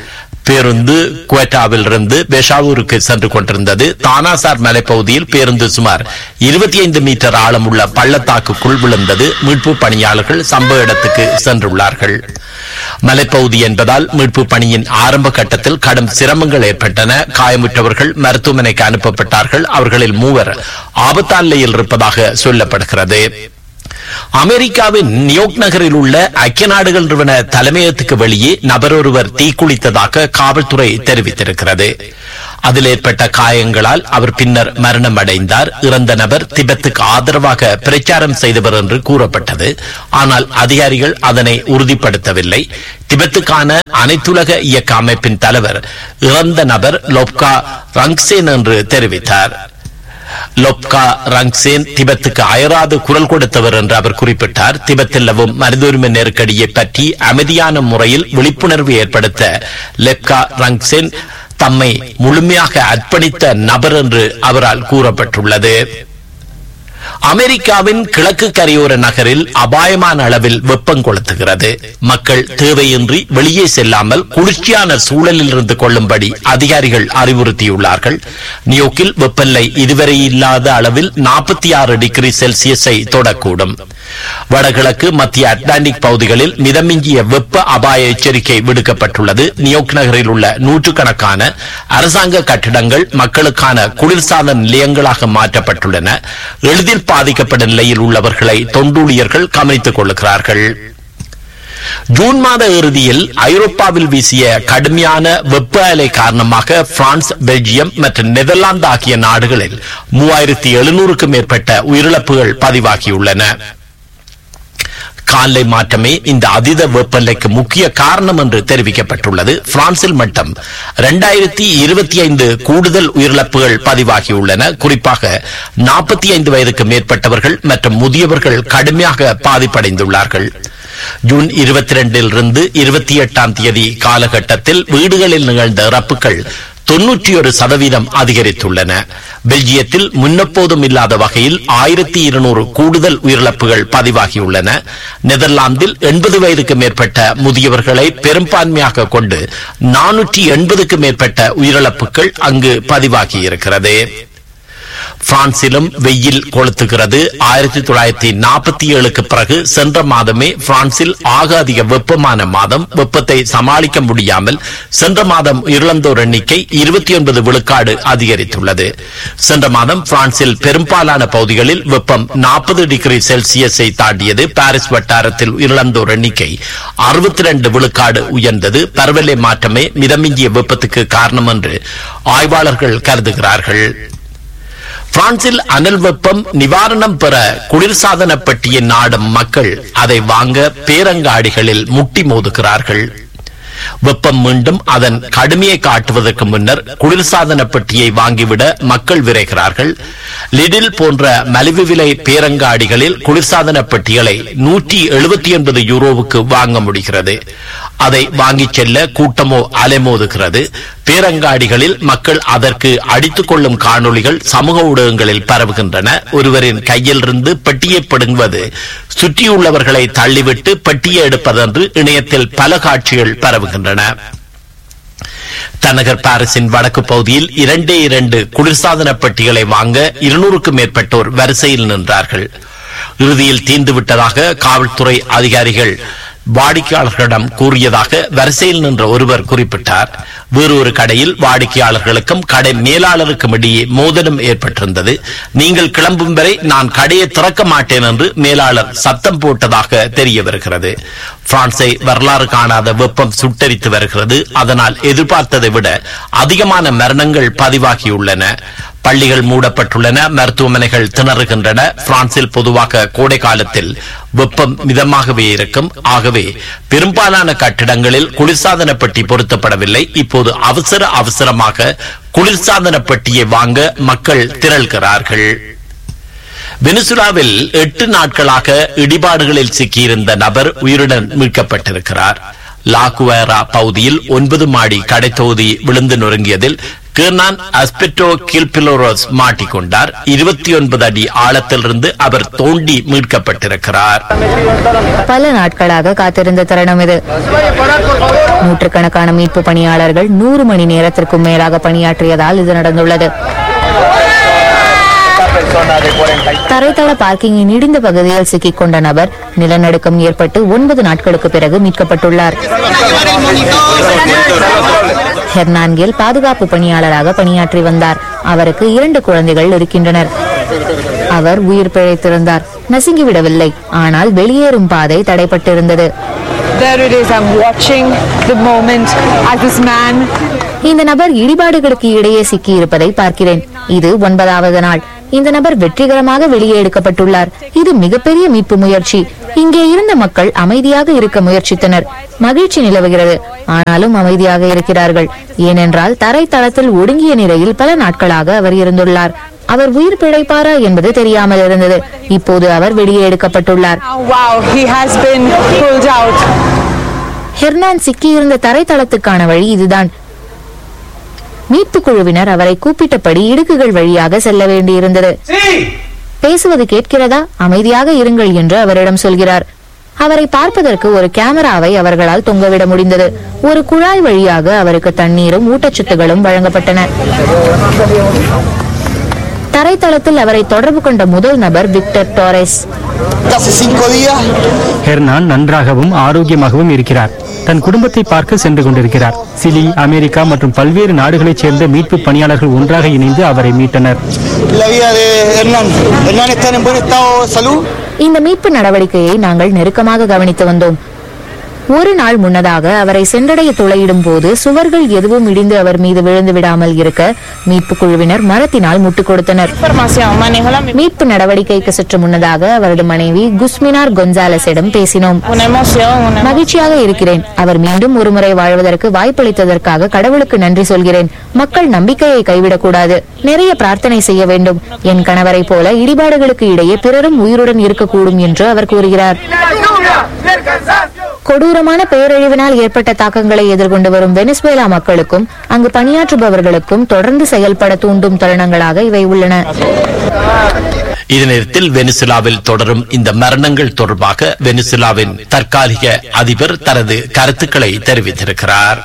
பேருந்து குவெட்டாவிலிருந்து பெஷாவூருக்கு சென்று கொண்டிருந்தது தானாசார் மலைப்பகுதியில் பேருந்து சுமார் இருபத்தி ஐந்து மீட்டர் ஆழமுள்ள பள்ளத்தாக்குக்குள் விழுந்தது மீட்பு பணியாளர்கள் சம்பவ இடத்துக்கு சென்றுள்ளார்கள் மலைப்பகுதி என்பதால் மீட்பு பணியின் ஆரம்ப கட்டத்தில் கடும் சிரமங்கள் ஏற்பட்டன காயமுற்றவர்கள் மருத்துவமனைக்கு அனுப்பப்பட்டார்கள் அவர்களில் மூவர் ஆபத்தான நிலையில் இருப்பதாக சொல்லப்படுகிறது அமெரிக்காவின் நியோக் நகரில் உள்ள ஐக்கிய நாடுகள் நிறுவன தலைமையகத்துக்கு வெளியே நபர் ஒருவர் தீக்குளித்ததாக காவல்துறை தெரிவித்திருக்கிறது அதில் ஏற்பட்ட காயங்களால் அவர் பின்னர் மரணம் அடைந்தார் இறந்த நபர் திபெத்துக்கு ஆதரவாக பிரச்சாரம் செய்தவர் என்று கூறப்பட்டது ஆனால் அதிகாரிகள் அதனை உறுதிப்படுத்தவில்லை திபெத்துக்கான அனைத்துலக இயக்க அமைப்பின் தலைவர் இறந்த நபர் லோப்கா ரங்சேன் என்று தெரிவித்தார் லொப்கா ரங்சேன் திபெத்துக்கு அயராது குரல் கொடுத்தவர் என்று அவர் குறிப்பிட்டார் திபெத்தில் நிலவும் மனித உரிமை நெருக்கடியை பற்றி அமைதியான முறையில் விழிப்புணர்வு ஏற்படுத்த லெப்கா ரங்சேன் தம்மை முழுமையாக அர்ப்பணித்த நபர் என்று அவரால் கூறப்பட்டுள்ளது அமெரிக்காவின் கிழக்கு கரையோர நகரில் அபாயமான அளவில் வெப்பம் கொளுத்துகிறது மக்கள் தேவையின்றி வெளியே செல்லாமல் குளிர்ச்சியான சூழலில் இருந்து கொள்ளும்படி அதிகாரிகள் அறிவுறுத்தியுள்ளார்கள் நியோக்கில் வெப்பநிலை இதுவரை இல்லாத அளவில் நாற்பத்தி ஆறு டிகிரி செல்சியஸை தொடக்கூடும் வடகிழக்கு மத்திய அட்லாண்டிக் பகுதிகளில் மிதமிஞ்சிய வெப்ப அபாய எச்சரிக்கை விடுக்கப்பட்டுள்ளது நியோக் நகரில் உள்ள நூற்றுக்கணக்கான அரசாங்க கட்டிடங்கள் மக்களுக்கான குளிர்சாதன நிலையங்களாக மாற்றப்பட்டுள்ளன எளிதில் பாதிக்கப்பட்ட நிலையில் உள்ளவர்களை தொண்டூழியர்கள் கவனித்துக் கொள்கிறார்கள் ஜூன் மாத இறுதியில் ஐரோப்பாவில் வீசிய கடுமையான வெப்ப அலை காரணமாக பிரான்ஸ் பெல்ஜியம் மற்றும் நெதர்லாந்து ஆகிய நாடுகளில் மூவாயிரத்தி எழுநூறுக்கும் மேற்பட்ட உயிரிழப்புகள் பதிவாகியுள்ளன காலை மாற்றமே இந்த அதீத வெப்பநிலைக்கு முக்கிய காரணம் என்று தெரிவிக்கப்பட்டுள்ளது பிரான்சில் மட்டும் இரண்டாயிரத்தி இருபத்தி ஐந்து கூடுதல் உயிரிழப்புகள் பதிவாகியுள்ளன குறிப்பாக நாற்பத்தி ஐந்து வயதுக்கு மேற்பட்டவர்கள் மற்றும் முதியவர்கள் கடுமையாக பாதிப்படைந்துள்ளார்கள் ஜூன் இருபத்தி ரெண்டிலிருந்து இருபத்தி எட்டாம் தேதி காலகட்டத்தில் வீடுகளில் நிகழ்ந்த இறப்புகள் தொன்னூற்றி ஒரு சதவீதம் அதிகரித்துள்ளன பெல்ஜியத்தில் முன்னெப்போதும் இல்லாத வகையில் ஆயிரத்தி இருநூறு கூடுதல் உயிரிழப்புகள் பதிவாகியுள்ளன நெதர்லாந்தில் எண்பது வயதுக்கு மேற்பட்ட முதியவர்களை பெரும்பான்மையாக கொண்டு நானூற்றி எண்பதுக்கு மேற்பட்ட உயிரிழப்புகள் அங்கு பதிவாகியிருக்கிறது பிரான்சிலும் வெயில் கொளுத்துகிறது ஆயிரத்தி தொள்ளாயிரத்தி நாற்பத்தி ஏழுக்கு பிறகு சென்ற மாதமே பிரான்சில் ஆக அதிக வெப்பமான மாதம் வெப்பத்தை சமாளிக்க முடியாமல் சென்ற மாதம் இழந்தோர் எண்ணிக்கை இருபத்தி ஒன்பது விழுக்காடு அதிகரித்துள்ளது சென்ற மாதம் பிரான்சில் பெரும்பாலான பகுதிகளில் வெப்பம் நாற்பது டிகிரி செல்சியஸை தாண்டியது பாரிஸ் வட்டாரத்தில் இழந்தோர் எண்ணிக்கை அறுபத்தி ரெண்டு விழுக்காடு உயர்ந்தது பரவலை மாற்றமே மிதமிஞ்சிய வெப்பத்துக்கு காரணம் என்று ஆய்வாளர்கள் கருதுகிறார்கள் பிரான்சில் அனல் வெப்பம் நிவாரணம் பெற குளிர்சாதன பெட்டியை நாடும் மக்கள் அதை வாங்க பேரங்காடிகளில் முட்டி மோதுகிறார்கள் வெப்பம் மீண்டும் அதன் கடுமையை காட்டுவதற்கு முன்னர் குளிர்சாதன பெட்டியை வாங்கிவிட மக்கள் விரைகிறார்கள் லிடில் போன்ற மலிவு விலை பேரங்காடிகளில் குளிர்சாதன பெட்டிகளை நூற்றி எழுபத்தி ஒன்பது யூரோவுக்கு வாங்க முடிகிறது அதை வாங்கிச் செல்ல கூட்டமோ அலைமோதுகிறது பேரங்காடிகளில் மக்கள் அதற்கு அடித்துக் கொள்ளும் காணொளிகள் சமூக ஊடகங்களில் பரவுகின்றன ஒருவரின் கையிலிருந்து பெட்டியை பிடுங்குவது சுற்றியுள்ளவர்களை தள்ளிவிட்டு பெட்டியை எடுப்பதென்று இணையத்தில் பல காட்சிகள் பரவுகின்றன தலைநகர் பாரிஸின் வடக்கு பகுதியில் இரண்டே இரண்டு குளிர்சாதன பெட்டிகளை வாங்க இருநூறுக்கும் மேற்பட்டோர் வரிசையில் நின்றார்கள் இறுதியில் தீர்ந்துவிட்டதாக காவல்துறை அதிகாரிகள் வாடிக்கையாளர்களிடம் கூறியதாக வரிசையில் நின்ற ஒருவர் குறிப்பிட்டார் வேறு ஒரு கடையில் வாடிக்கையாளர்களுக்கும் கடை மேலாளருக்கும் இடையே மோதலும் ஏற்பட்டிருந்தது நீங்கள் கிளம்பும் வரை நான் கடையை திறக்க மாட்டேன் என்று மேலாளர் சத்தம் போட்டதாக தெரிய வருகிறது பிரான்சை வரலாறு காணாத வெப்பம் சுட்டரித்து வருகிறது அதனால் எதிர்பார்த்ததை விட அதிகமான மரணங்கள் பதிவாகியுள்ளன பள்ளிகள் மூடப்பட்டுள்ளன மருத்துவமனைகள் திணறுகின்றன பிரான்சில் பொதுவாக கோடை காலத்தில் வெப்பம் மிதமாகவே இருக்கும் ஆகவே பெரும்பாலான கட்டிடங்களில் குளிர்சாதன பெட்டி பொருத்தப்படவில்லை இப்போது அவசர அவசரமாக குளிர்சாதன பெட்டியை வாங்க மக்கள் திரள்கிறார்கள் வெனிசுலாவில் எட்டு நாட்களாக இடிபாடுகளில் சிக்கியிருந்த நபர் உயிருடன் மீட்கப்பட்டிருக்கிறார் லாகுவேரா பகுதியில் ஒன்பது மாடி கடைத்தொகுதி விழுந்து நொறுங்கியதில் கெர்னான் அஸ்பெட்டோ கில்பிலோரோஸ் மாட்டிக்கொண்டார் இருபத்தி ஒன்பது அடி ஆழத்திலிருந்து அவர் தோண்டி மீட்கப்பட்டிருக்கிறார் பல நாட்களாக காத்திருந்த தருணம் இது நூற்றுக்கணக்கான மீட்பு பணியாளர்கள் நூறு மணி நேரத்திற்கும் மேலாக பணியாற்றியதால் இது நடந்துள்ளது தரைத்தள பார்க்கிங்கின் இடிந்த பகுதியில் சிக்கிக் கொண்ட நபர் நிலநடுக்கம் ஏற்பட்டு ஒன்பது நாட்களுக்கு பிறகு மீட்கப்பட்டுள்ளார் ஹெர்னான்கில் பாதுகாப்பு பணியாளராக பணியாற்றி வந்தார் அவருக்கு இரண்டு குழந்தைகள் இருக்கின்றனர் அவர் உயிர் பிழைத்திருந்தார் நசுங்கிவிடவில்லை ஆனால் வெளியேறும் பாதை தடைப்பட்டிருந்தது There it is. I'm watching the moment as this man இந்த நபர் இடிபாடுகளுக்கு இடையே சிக்கி இருப்பதை பார்க்கிறேன் இது ஒன்பதாவது நாள் இந்த நபர் வெற்றிகரமாக வெளியே எடுக்கப்பட்டுள்ளார் இது மிகப்பெரிய மீட்பு முயற்சி இங்கே இருந்த மக்கள் அமைதியாக இருக்க முயற்சித்தனர் மகிழ்ச்சி நிலவுகிறது ஆனாலும் அமைதியாக இருக்கிறார்கள் ஏனென்றால் தரைத்தளத்தில் ஒடுங்கிய நிலையில் பல நாட்களாக அவர் இருந்துள்ளார் அவர் உயிர் பிழைப்பாரா என்பது தெரியாமல் இருந்தது இப்போது அவர் வெளியே எடுக்கப்பட்டுள்ளார் Oh, wow, he has been pulled out. Hernan சிக்கியிருந்த தரைத்தளத்துக்கான வழி இதுதான் மீட்பு குழுவினர் அவரை கூப்பிட்டபடி இடுக்குகள் வழியாக செல்ல வேண்டியிருந்தது பேசுவது கேட்கிறதா அமைதியாக இருங்கள் என்று அவரிடம் சொல்கிறார் அவரை பார்ப்பதற்கு ஒரு கேமராவை அவர்களால் தொங்கவிட முடிந்தது ஒரு குழாய் வழியாக அவருக்கு தண்ணீரும் ஊட்டச்சத்துகளும் வழங்கப்பட்டன தரைத்தளத்தில் அவரை தொடர்பு கொண்ட முதல் நபர் விக்டர் டோரஸ் ஹெர்னான் நன்றாகவும் ஆரோக்கியமாகவும் இருக்கிறார் தன் குடும்பத்தை பார்க்க சென்று கொண்டிருக்கிறார் சிலி அமெரிக்கா மற்றும் பல்வேறு நாடுகளைச் சேர்ந்த மீட்பு பணியாளர்கள் ஒன்றாக இணைந்து அவரை மீட்டனர் La vida de Hernán. Hernán está en buen estado de salud. இந்த மீட்பு நடவடிக்கையை நாங்கள் நெருக்கமாக கவனித்து வந்தோம் ஒரு நாள் முன்னதாக அவரை சென்றடைய துளையிடும் போது சுவர்கள் எதுவும் இடிந்து அவர் மீது விழுந்து விடாமல் இருக்க மீட்பு குழுவினர் மரத்தினால் முட்டுக் கொடுத்தனர் மீட்பு நடவடிக்கைக்கு சற்று முன்னதாக அவரது மனைவி குஸ்மினார் கொன்சாலஸிடம் பேசினோம் மகிழ்ச்சியாக இருக்கிறேன் அவர் மீண்டும் ஒருமுறை வாழ்வதற்கு வாய்ப்பளித்ததற்காக கடவுளுக்கு நன்றி சொல்கிறேன் மக்கள் நம்பிக்கையை கைவிடக்கூடாது நிறைய பிரார்த்தனை செய்ய வேண்டும் என் கணவரை போல இடிபாடுகளுக்கு இடையே பிறரும் உயிருடன் இருக்கக்கூடும் என்று அவர் கூறுகிறார் கொடூரமான பேரழிவினால் ஏற்பட்ட தாக்கங்களை எதிர்கொண்டு வரும் வெனிசுவேலா மக்களுக்கும் அங்கு பணியாற்றுபவர்களுக்கும் தொடர்ந்து செயல்பட தூண்டும் தருணங்களாக இவை உள்ளன இதே நேரத்தில் வெனிசுலாவில் தொடரும் இந்த மரணங்கள் தொடர்பாக வெனிசுலாவின் தற்காலிக அதிபர் தனது கருத்துக்களை தெரிவித்திருக்கிறார்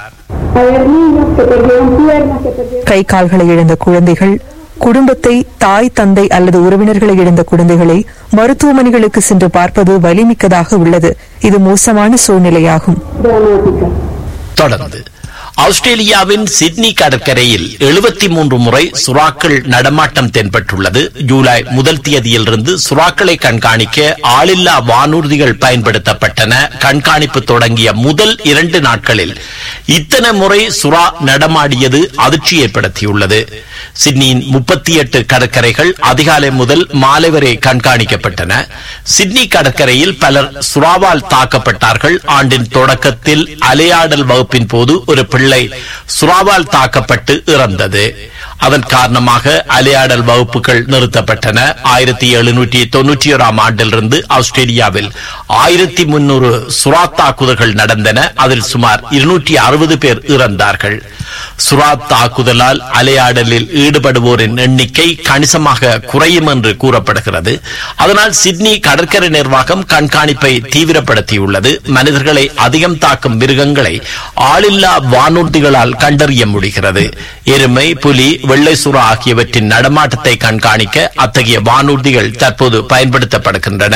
கை கால்களை இழந்த குழந்தைகள் குடும்பத்தை தாய் தந்தை அல்லது உறவினர்களை இழந்த குழந்தைகளை மருத்துவமனைகளுக்கு சென்று பார்ப்பது வலிமிக்கதாக உள்ளது இது மோசமான சூழ்நிலையாகும் தொடர்ந்து ஆஸ்திரேலியாவின் சிட்னி கடற்கரையில் எழுபத்தி மூன்று முறை சுறாக்கள் நடமாட்டம் தென்பட்டுள்ளது ஜூலை முதல் தேதியிலிருந்து சுறாக்களை கண்காணிக்க ஆளில்லா வானூர்திகள் பயன்படுத்தப்பட்டன கண்காணிப்பு தொடங்கிய முதல் இரண்டு நாட்களில் இத்தனை முறை சுறா நடமாடியது அதிர்ச்சி ஏற்படுத்தியுள்ளது சிட்னியின் முப்பத்தி எட்டு கடற்கரைகள் அதிகாலை முதல் மாலை வரை கண்காணிக்கப்பட்டன சிட்னி கடற்கரையில் பலர் சுறாவால் தாக்கப்பட்டார்கள் ஆண்டின் தொடக்கத்தில் அலையாடல் வகுப்பின் போது ஒரு பிள்ளை சுறாவால் தாக்கப்பட்டு இறந்தது அதன் காரணமாக அலையாடல் வகுப்புகள் நிறுத்தப்பட்டன ஆயிரத்தி எழுநூற்றி தொன்னூற்றி ஓராம் ஆண்டிலிருந்து ஆஸ்திரேலியாவில் ஆயிரத்தி முன்னூறு சுறா தாக்குதல்கள் நடந்தன அதில் சுமார் இருநூற்றி அறுபது பேர் இறந்தார்கள் சுறா தாக்குதலால் அலையாடலில் ஈடுபடுவோரின் எண்ணிக்கை கணிசமாக குறையும் என்று கூறப்படுகிறது அதனால் சிட்னி கடற்கரை நிர்வாகம் கண்காணிப்பை தீவிரப்படுத்தியுள்ளது மனிதர்களை அதிகம் தாக்கும் மிருகங்களை ஆளில்லா வானூர்திகளால் கண்டறிய முடிகிறது எருமை புலி வெள்ளை சுறா ஆகியவற்றின் நடமாட்டத்தை கண்காணிக்க அத்தகைய வானூர்திகள் தற்போது பயன்படுத்தப்படுகின்றன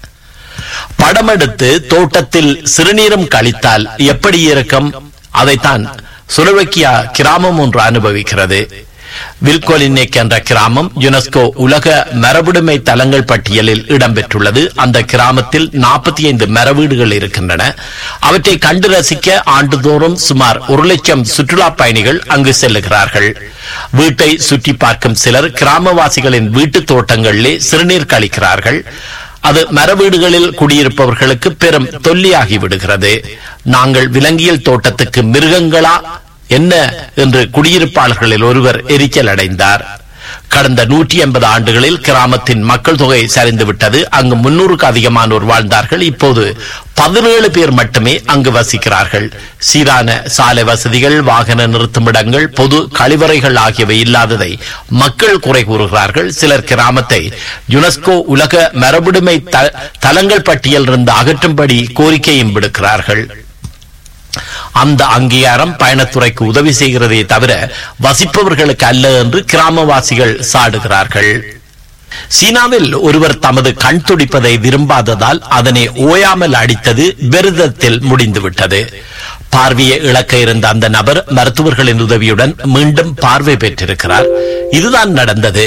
படமெடுத்து தோட்டத்தில் சிறுநீரம் கழித்தால் எப்படி இருக்கும் அதைத்தான் சுலோவக்கியா கிராமம் ஒன்று அனுபவிக்கிறது வில்கோலினேக் என்ற கிராமம் யுனெஸ்கோ உலக மரபுடைமை தலங்கள் பட்டியலில் இடம்பெற்றுள்ளது அந்த கிராமத்தில் நாற்பத்தி ஐந்து மரவீடுகள் இருக்கின்றன அவற்றை கண்டு ரசிக்க ஆண்டுதோறும் சுமார் ஒரு லட்சம் சுற்றுலா பயணிகள் அங்கு செல்லுகிறார்கள் வீட்டை சுற்றி பார்க்கும் சிலர் கிராமவாசிகளின் வீட்டு தோட்டங்களிலே சிறுநீர் கழிக்கிறார்கள் அது மரவீடுகளில் குடியிருப்பவர்களுக்கு பெரும் தொல்லியாகி விடுகிறது நாங்கள் விலங்கியல் தோட்டத்துக்கு மிருகங்களா என்ன என்று குடியிருப்பாளர்களில் ஒருவர் எரிச்சல் அடைந்தார் கடந்த நூற்றி எண்பது ஆண்டுகளில் கிராமத்தின் மக்கள் தொகை சரிந்துவிட்டது அங்கு முன்னூறுக்கு அதிகமானோர் வாழ்ந்தார்கள் இப்போது பதினேழு பேர் மட்டுமே அங்கு வசிக்கிறார்கள் சீரான சாலை வசதிகள் வாகன நிறுத்துமிடங்கள் பொது கழிவறைகள் ஆகியவை இல்லாததை மக்கள் குறை கூறுகிறார்கள் சிலர் கிராமத்தை யுனெஸ்கோ உலக மரபுடைமை த- தலங்கள் பட்டியலிருந்து அகற்றும்படி கோரிக்கையும் விடுக்கிறார்கள் அந்த அங்கீகாரம் பயணத்துறைக்கு உதவி செய்கிறதே தவிர வசிப்பவர்களுக்கு அல்ல என்று கிராமவாசிகள் சாடுகிறார்கள் சீனாவில் ஒருவர் தமது கண் துடிப்பதை விரும்பாததால் அதனை ஓயாமல் அடித்தது விரதத்தில் முடிந்துவிட்டது பார்வையை இழக்க இருந்த அந்த நபர் மருத்துவர்களின் உதவியுடன் மீண்டும் பார்வை பெற்றிருக்கிறார் இதுதான் நடந்தது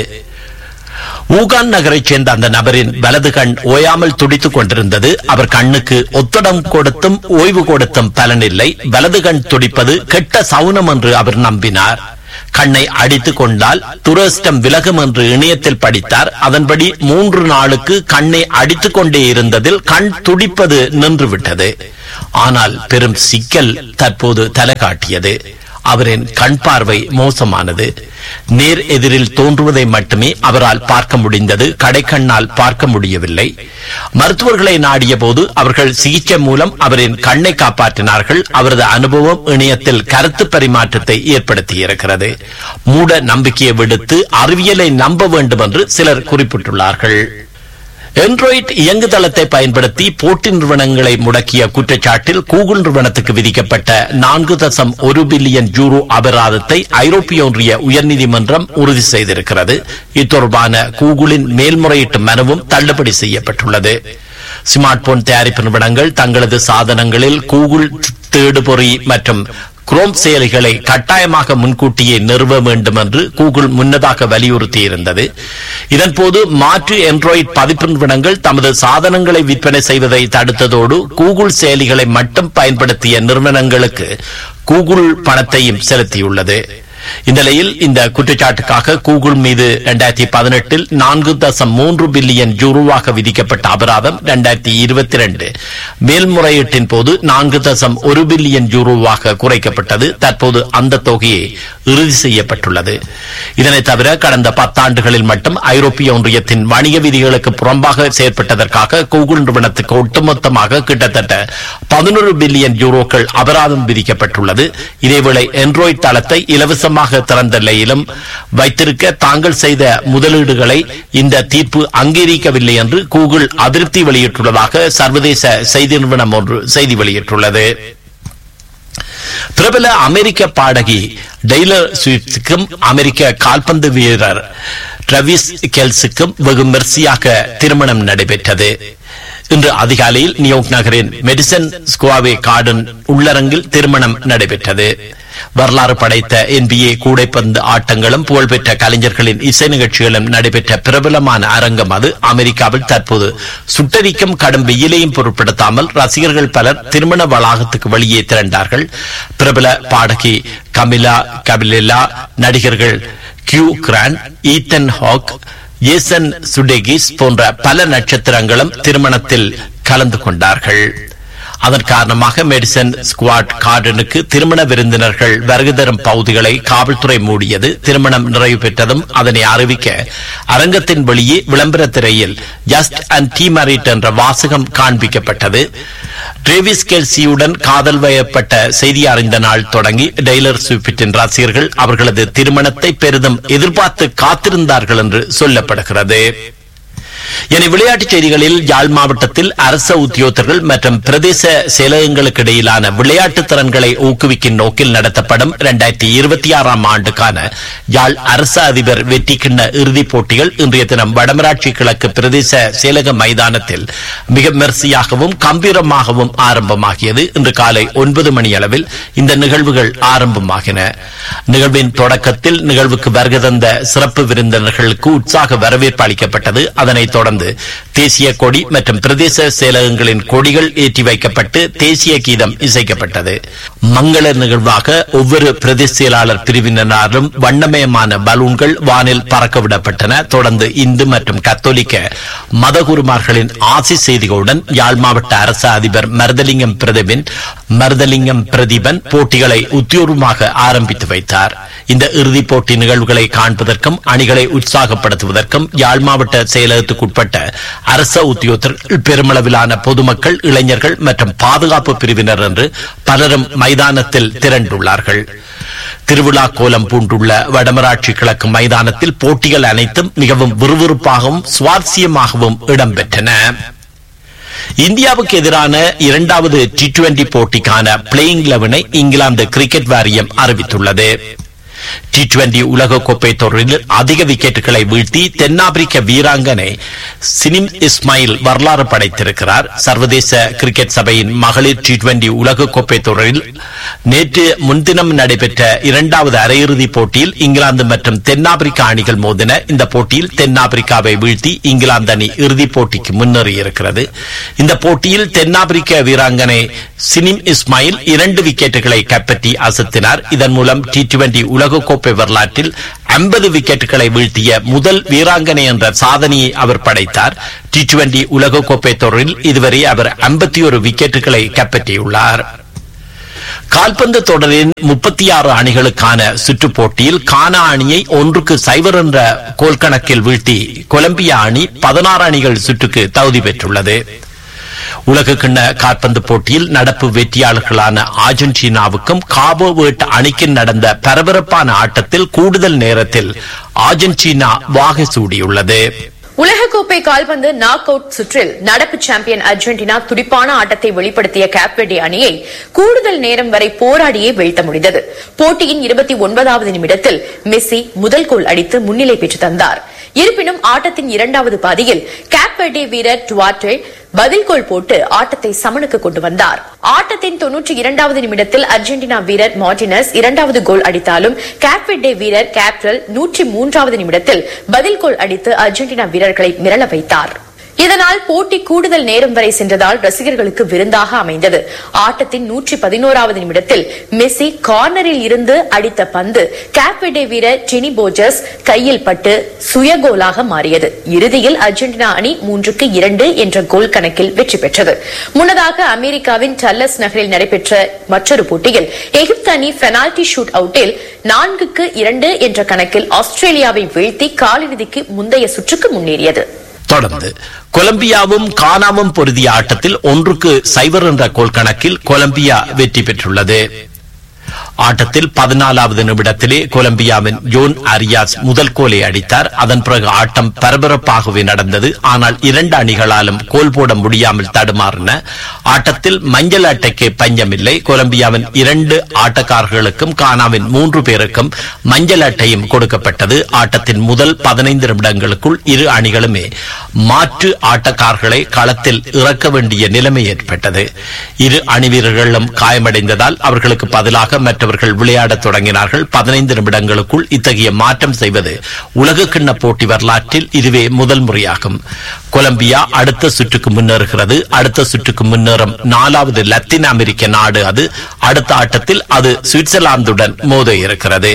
ஊகான் நகரைச் சேர்ந்த அந்த நபரின் வலது கண் ஓயாமல் துடித்துக் கொண்டிருந்தது அவர் கண்ணுக்கு ஒத்தடம் கொடுத்தும் ஓய்வு கொடுத்தும் பலனில்லை வலது கண் துடிப்பது கெட்ட சவுனம் என்று அவர் நம்பினார் கண்ணை அடித்துக் கொண்டால் துரஸ்டம் விலகும் என்று இணையத்தில் படித்தார் அதன்படி மூன்று நாளுக்கு கண்ணை அடித்துக் கொண்டே இருந்ததில் கண் துடிப்பது நின்றுவிட்டது ஆனால் பெரும் சிக்கல் தற்போது தலை காட்டியது அவரின் கண் பார்வை மோசமானது நேர் எதிரில் தோன்றுவதை மட்டுமே அவரால் பார்க்க முடிந்தது கடைக்கண்ணால் பார்க்க முடியவில்லை மருத்துவர்களை நாடிய போது அவர்கள் சிகிச்சை மூலம் அவரின் கண்ணை காப்பாற்றினார்கள் அவரது அனுபவம் இணையத்தில் கருத்து பரிமாற்றத்தை ஏற்படுத்தியிருக்கிறது மூட நம்பிக்கையை விடுத்து அறிவியலை நம்ப வேண்டும் என்று சிலர் குறிப்பிட்டுள்ளார்கள் ஆண்ட்ராய்ட் இயங்குதளத்தை பயன்படுத்தி போட்டி நிறுவனங்களை முடக்கிய குற்றச்சாட்டில் கூகுள் நிறுவனத்துக்கு விதிக்கப்பட்ட நான்கு தசம் ஒரு பில்லியன் யூரோ அபராதத்தை ஐரோப்பிய ஒன்றிய உயர்நீதிமன்றம் உறுதி செய்திருக்கிறது இத்தொடர்பான கூகுளின் மேல்முறையீட்டு மனுவும் தள்ளுபடி செய்யப்பட்டுள்ளது ஸ்மார்ட் போன் தயாரிப்பு நிறுவனங்கள் தங்களது சாதனங்களில் கூகுள் தேடுபொறி மற்றும் குரோம் செயலிகளை கட்டாயமாக முன்கூட்டியே நிறுவ வேண்டும் என்று கூகுள் முன்னதாக வலியுறுத்தியிருந்தது இதன்போது மாற்று ஆண்ட்ராய்டு பதிப்பு நிறுவனங்கள் தமது சாதனங்களை விற்பனை செய்வதை தடுத்ததோடு கூகுள் செயலிகளை மட்டும் பயன்படுத்திய நிறுவனங்களுக்கு கூகுள் பணத்தையும் செலுத்தியுள்ளது இந்த நிலையில் இந்த குற்றச்சாட்டுக்காக கூகுள் மீது இரண்டாயிரத்தி பதினெட்டில் நான்கு தசம் மூன்று பில்லியன் யூரோவாக விதிக்கப்பட்ட அபராதம் இரண்டாயிரத்தி இருபத்தி ரெண்டு மேல்முறையீட்டின் போது நான்கு தசம் ஒரு பில்லியன் யூரோவாக குறைக்கப்பட்டது தற்போது அந்த தொகையை இறுதி செய்யப்பட்டுள்ளது இதனை தவிர கடந்த பத்தாண்டுகளில் மட்டும் ஐரோப்பிய ஒன்றியத்தின் வணிக விதிகளுக்கு புறம்பாக செயற்பட்டதற்காக கூகுள் நிறுவனத்துக்கு ஒட்டுமொத்தமாக கிட்டத்தட்ட பதினொரு பில்லியன் யூரோக்கள் அபராதம் விதிக்கப்பட்டுள்ளது இதேவேளை ஆண்ட்ராய்டு தளத்தை இலவசமாக திறந்த நிலையிலும் வைத்திருக்க தாங்கள் செய்த முதலீடுகளை இந்த தீர்ப்பு அங்கீகரிக்கவில்லை என்று கூகுள் அதிருப்தி வெளியிட்டுள்ளதாக சர்வதேச செய்தி நிறுவனம் ஒன்று செய்தி வெளியிட்டுள்ளது பிரபல அமெரிக்க பாடகி டெய்லர் ஸ்விஃப்டுக்கும் அமெரிக்க கால்பந்து வீரர் ட்ரவிஸ் கெல்ஸுக்கும் வெகு மெர்சியாக திருமணம் நடைபெற்றது இன்று அதிகாலையில் நியூயார்க் நகரின் மெடிசன் ஸ்குவாவே கார்டன் உள்ளரங்கில் திருமணம் நடைபெற்றது வரலாறு படைத்த என்பிஏ கூடைப்பந்து ஆட்டங்களும் புகழ்பெற்ற கலைஞர்களின் இசை நிகழ்ச்சிகளும் நடைபெற்ற பிரபலமான அரங்கம் அது அமெரிக்காவில் தற்போது சுட்டரிக்கும் கடும் வெயிலையும் பொருட்படுத்தாமல் ரசிகர்கள் பலர் திருமண வளாகத்துக்கு வெளியே திரண்டார்கள் பிரபல பாடகி கமிலா கபிலெல்லா நடிகர்கள் Hugh Grant Ethan Hawke Jason Sudeikis போன்ற பல நட்சத்திரங்களும் திருமணத்தில் கலந்து கொண்டார்கள் அதன் காரணமாக மெடிசன் ஸ்குவாட் கார்டனுக்கு திருமண விருந்தினர்கள் வருகை தரும் பகுதிகளை காவல்துறை மூடியது திருமணம் நிறைவு பெற்றதும் அதனை அறிவிக்க அரங்கத்தின் வெளியே விளம்பர திரையில் ஜஸ்ட் அண்ட் டீ மரிட் என்ற வாசகம் காண்பிக்கப்பட்டது டிரேவிஸ் கெல்சியுடன் காதல் வயப்பட்ட செய்தி அறிந்த நாள் தொடங்கி டெய்லர் ஸ்விஃப்டின் ரசிகர்கள் அவர்களது திருமணத்தை பெரிதும் எதிர்பார்த்து காத்திருந்தார்கள் என்று சொல்லப்படுகிறது என விளையாட்டுச் செய்திகளில் யாழ் மாவட்டத்தில் அரச உத்தியோகத்தர்கள் மற்றும் பிரதேச செயலகங்களுக்கு இடையிலான விளையாட்டு திறன்களை ஊக்குவிக்கும் நோக்கில் நடத்தப்படும் இரண்டாயிரத்தி இருபத்தி ஆறாம் ஆண்டுக்கான யாழ் அரச அதிபர் வெற்றி கிண்ண இறுதிப் போட்டிகள் இன்றைய தினம் வடமராட்சி கிழக்கு பிரதேச செயலக மைதானத்தில் மிக மெர்சியாகவும் கம்பீரமாகவும் ஆரம்பமாகியது இன்று காலை ஒன்பது மணி அளவில் இந்த நிகழ்வுகள் ஆரம்பமாகின நிகழ்வின் தொடக்கத்தில் நிகழ்வுக்கு வருகை தந்த சிறப்பு விருந்தினர்களுக்கு உற்சாக வரவேற்பு அளிக்கப்பட்டது அதனைத் தொடர்ந்து தேசிய கொடி மற்றும் பிரதேச செயலகங்களின் கொடிகள் ஏற்றி வைக்கப்பட்டு தேசிய கீதம் இசைக்கப்பட்டது மங்கள நிகழ்வாக ஒவ்வொரு பிரதேச செயலாளர் பிரிவினராலும் வண்ணமயமான பலூன்கள் வானில் பறக்கவிடப்பட்டன தொடர்ந்து இந்து மற்றும் கத்தோலிக்க மதகுருமார்களின் ஆசி செய்திகளுடன் யாழ் மாவட்ட அரசு அதிபர் மருதலிங்கம் பிரதீபின் மருதலிங்கம் பிரதீபன் போட்டிகளை உத்தியோகமாக ஆரம்பித்து வைத்தார் இந்த இறுதிப் போட்டி நிகழ்வுகளை காண்பதற்கும் அணிகளை உற்சாகப்படுத்துவதற்கும் யாழ் மாவட்ட செயலகத்துக்கு பிரிவுக்குட்பட்ட அரச உத்தியோகத்தர்கள் பெருமளவிலான பொதுமக்கள் இளைஞர்கள் மற்றும் பாதுகாப்பு பிரிவினர் என்று பலரும் மைதானத்தில் திரண்டுள்ளார்கள் திருவிழா கோலம் பூண்டுள்ள வடமராட்சி கிழக்கு மைதானத்தில் போட்டிகள் அனைத்தும் மிகவும் விறுவிறுப்பாகவும் சுவாரஸ்யமாகவும் இடம்பெற்றன இந்தியாவுக்கு எதிரான இரண்டாவது டி டுவெண்டி போட்டிக்கான பிளேயிங் லெவனை இங்கிலாந்து கிரிக்கெட் வாரியம் அறிவித்துள்ளது டி டுவெண்டி உலகக்கோப்பை தொடரில் அதிக விக்கெட்டுகளை வீழ்த்தி தென்னாப்பிரிக்க வீராங்கனை சினிம் இஸ்மாயில் வரலாறு படைத்திருக்கிறார் சர்வதேச கிரிக்கெட் சபையின் மகளிர் டி டுவெண்டி உலகக்கோப்பை தொடரில் நேற்று முன்தினம் நடைபெற்ற இரண்டாவது அரையிறுதிப் போட்டியில் இங்கிலாந்து மற்றும் தென்னாப்பிரிக்கா அணிகள் மோதின இந்த போட்டியில் தென்னாப்பிரிக்காவை வீழ்த்தி இங்கிலாந்து அணி இறுதிப் போட்டிக்கு முன்னேறியிருக்கிறது இந்த போட்டியில் தென்னாப்பிரிக்க வீராங்கனை சினிம் இஸ்மாயில் இரண்டு விக்கெட்டுகளை கைப்பற்றி அசத்தினார் இதன் மூலம் டி டுவெண்டி உலகக்கோப்பை வரலாற்றில் ஐம்பது விக்கெட்டுகளை வீழ்த்திய முதல் வீராங்கனை என்ற சாதனையை அவர் படைத்தார் டி டுவெண்டி உலகக்கோப்பை தொடரில் இதுவரை அவர் ஐம்பத்தி ஒரு விக்கெட்டுகளை கைப்பற்றியுள்ளார் கால்பந்து தொடரின் முப்பத்தி ஆறு அணிகளுக்கான சுற்றுப் போட்டியில் கானா அணியை ஒன்றுக்கு சைவர் என்ற கோல் கணக்கில் வீழ்த்தி கொலம்பியா அணி பதினாறு அணிகள் சுற்றுக்கு தகுதி பெற்றுள்ளது உலக கிண்ண கால்பந்து போட்டியில் நடப்பு வெற்றியாளர்களான அர்ஜென்டினாவுக்கும் காபோ வேட் அணிக்கும் நடந்த பரபரப்பான ஆட்டத்தில் கூடுதல் நேரத்தில் அர்ஜென்டினா வாகை சூடியுள்ளது உலகக்கோப்பை கால்பந்து நாக் அவுட் சுற்றில் நடப்பு சாம்பியன் அர்ஜென்டினா துடிப்பான ஆட்டத்தை வெளிப்படுத்திய கேப்வெர்டே அணியை கூடுதல் நேரம் வரை போராடியே வீழ்த்த முடிந்தது போட்டியின் இருபத்தி ஒன்பதாவது நிமிடத்தில் மெஸ்ஸி முதல் கோல் அடித்து முன்னிலை பெற்று தந்தார் இருப்பினும் ஆட்டத்தின் இரண்டாவது பாதியில் கேப்வெர்டே வீரர் டுவாட்டே பதில் கோல் போட்டு ஆட்டத்தை சமனுக்கு கொண்டு வந்தார் ஆட்டத்தின் தொன்னூற்றி இரண்டாவது நிமிடத்தில் அர்ஜென்டினா வீரர் மார்டினஸ் இரண்டாவது கோல் அடித்தாலும் கேப்வெர்டே வீரர் கேப்ரல் நூற்றி மூன்றாவது நிமிடத்தில் பதில் கோல் அடித்து அர்ஜென்டினா வீரர்களை மிரள வைத்தார் இதனால் போட்டி கூடுதல் நேரம் வரை சென்றதால் ரசிகர்களுக்கு விருந்தாக அமைந்தது ஆட்டத்தின் நூற்றி பதினோராவது நிமிடத்தில் மெஸ்ஸி கார்னரில் இருந்து அடித்த பந்து கேப்வெடே வீரர் டெனி போஜஸ் கையில் பட்டு சுயகோலாக மாறியது இறுதியில் அர்ஜென்டினா அணி மூன்றுக்கு இரண்டு என்ற கோல் கணக்கில் வெற்றி பெற்றது முன்னதாக அமெரிக்காவின் டல்லஸ் நகரில் நடைபெற்ற மற்றொரு போட்டியில் எகிப்து அணி பெனால்டி ஷூட் அவுட்டில் நான்குக்கு இரண்டு என்ற கணக்கில் ஆஸ்திரேலியாவை வீழ்த்தி காலிறுதிக்கு முந்தைய சுற்றுக்கு முன்னேறியது தொடர்ந்து கொலம்பியாவும் கானாவும் பொருதிய ஆட்டத்தில் ஒன்றுக்கு சைவர் என்ற கோல் கணக்கில் கொலம்பியா வெற்றி பெற்றுள்ளது ஆட்டத்தில் பதினாலாவது நிமிடத்திலே கொலம்பியாவின் ஜோன் அரியாஸ் முதல் கோலை அடித்தார் அதன் பிறகு ஆட்டம் பரபரப்பாகவே நடந்தது ஆனால் இரண்டு அணிகளாலும் கோல் போட முடியாமல் தடுமாறின ஆட்டத்தில் மஞ்சள் அட்டைக்கு பஞ்சமில்லை கொலம்பியாவின் இரண்டு ஆட்டக்காரர்களுக்கும் கானாவின் மூன்று பேருக்கும் மஞ்சள் அட்டையும் கொடுக்கப்பட்டது ஆட்டத்தின் முதல் பதினைந்து நிமிடங்களுக்குள் இரு அணிகளுமே மாற்று ஆட்டக்காரர்களை களத்தில் இறக்க வேண்டிய நிலைமை ஏற்பட்டது இரு அணி வீரர்களும் காயமடைந்ததால் அவர்களுக்கு பதிலாக மற்றவர்கள் விளையாடத் தொடங்கினார்கள் பதினைந்து நிமிடங்களுக்குள் இத்தகைய மாற்றம் செய்வது உலக கிண்ண போட்டி வரலாற்றில் இதுவே முதல் முறையாகும் கொலம்பியா அடுத்த சுற்றுக்கு முன்னேறுகிறது அடுத்த சுற்றுக்கு முன்னேறும் நாலாவது லத்தீன் அமெரிக்க நாடு அது அடுத்த ஆட்டத்தில் அது சுவிட்சர்லாந்துடன் மோத இருக்கிறது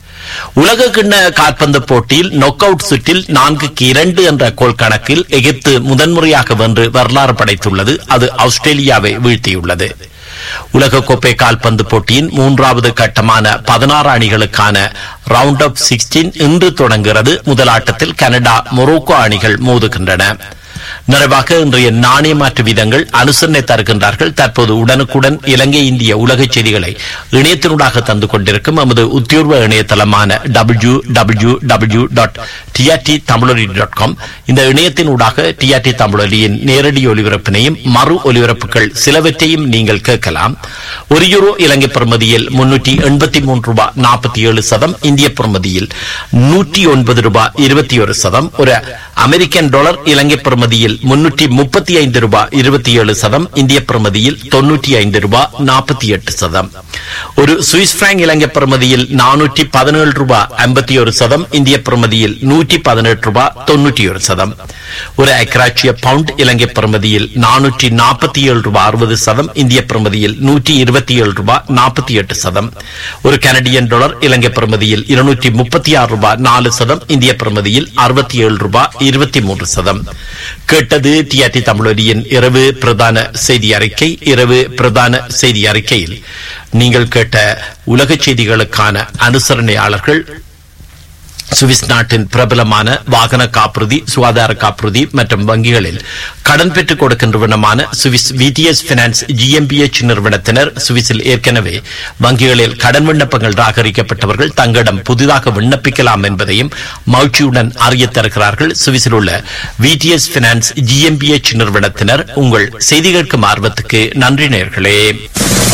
உலக கிண்ண கால்பந்து போட்டியில் நொக் அவுட் சுற்றில் நான்குக்கு இரண்டு என்ற கோல் கணக்கில் எகிப்து முதன்முறையாக வென்று வரலாறு படைத்துள்ளது அது ஆஸ்திரேலியாவை வீழ்த்தியுள்ளது உலகக்கோப்பை கால்பந்து போட்டியின் மூன்றாவது கட்டமான பதினாறு அணிகளுக்கான ரவுண்ட் ஆப் சிக்ஸ்டீன் இன்று தொடங்குகிறது முதல் ஆட்டத்தில் கனடா மொரோக்கோ அணிகள் மோதுகின்றன நிறைவாக இன்றைய நாணய மாற்று வீதங்கள் அனுசரணை தருகின்றார்கள் தற்போது உடனுக்குடன் இலங்கை இந்திய உலக செய்திகளை இணையத்தினூடாக தந்து கொண்டிருக்கும் நமது உத்தியோர்வ இணையதளமான W W W dot TRT Tamiloli dot com இந்த இணையத்தினூடாக டிஆர்டி தமிழொலியின் நேரடி ஒலிபரப்பினையும் மறு ஒலிபரப்புகள் சிலவற்றையும் நீங்கள் கேட்கலாம் ஒரு யூரோ இலங்கை பிரமதியில் முன்னூற்றி எண்பத்தி மூன்று ரூபாய் நாற்பத்தி ஏழு சதம் இந்திய பிரமதியில் நூற்றி ஒன்பது ரூபாய் இருபத்தி ஒரு சதம் ஒரு அமெரிக்கன் டாலர் இலங்கை பிரமதியில் முன்னூற்றி முப்பத்தி ஐந்து ரூபாய் இருபத்தி ஏழு சதம் இந்திய பிரமதியில் தொன்னூற்றி ஐந்து ரூபாய் நாற்பத்தி எட்டு சதம் ஒரு சுவிஸ் பிராங்க் இலங்கை பிரமதியில் நானூற்றி பதினேழு ரூபாய் ஐம்பத்தி ஒரு சதம் இந்திய பிரமதியில் நூற்றி பதினெட்டு ரூபாய் தொன்னூற்றி ஒரு சதம் ஒரு அக்ராட்சிய பவுண்ட் இலங்கை பிரமதியில் நானூற்றி நாற்பத்தி ஏழு ரூபாய் அறுபது சதம் இந்திய பிரமதியில் நூற்றி இருபத்தி ஏழு ரூபாய் நாற்பத்தி எட்டு சதம் ஒரு கனடியன் டாலர் இலங்கை பிரமதியில் இருநூற்றி முப்பத்தி ஆறு ரூபாய் நாலு சதம் இந்திய பிரமதியில் அறுபத்தி ஏழு ரூபாய் இருபத்தி மூன்று சதம் கேட்டது டிஆர்டி தமிழொலியின் இரவு பிரதான செய்தி அறிக்கை இரவு பிரதான செய்தி அறிக்கையில் நீங்கள் கேட்ட உலக செய்திகளுக்கான அனுசரணையாளர்கள் சுவிஸ் நாட்டின் பிரபலமான வாகன காப்புறுதி சுகாதார காப்புறுதி மற்றும் வங்கிகளில் கடன் பெற்றுக் கொடுக்கின்றவனமான சுவிஸ் விடிஎஸ் பினான்ஸ் ஜிஎம்பிஎச் நிறுவனத்தினர் சுவிஸில் ஏற்கனவே வங்கிகளில் கடன் விண்ணப்பங்கள் ராகரிக்கப்பட்டவர்கள் தங்களிடம் புதிதாக விண்ணப்பிக்கலாம் என்பதையும் மகிழ்ச்சியுடன் அறியத் தருகிறார்கள் சுவிஸில் உள்ள விடிஎஸ் பினான்ஸ் ஜிஎம்பிஎச் நிறுவனத்தினர் உங்கள் செய்தி கேட்கும் ஆர்வத்துக்கு நன்றி நேர்களே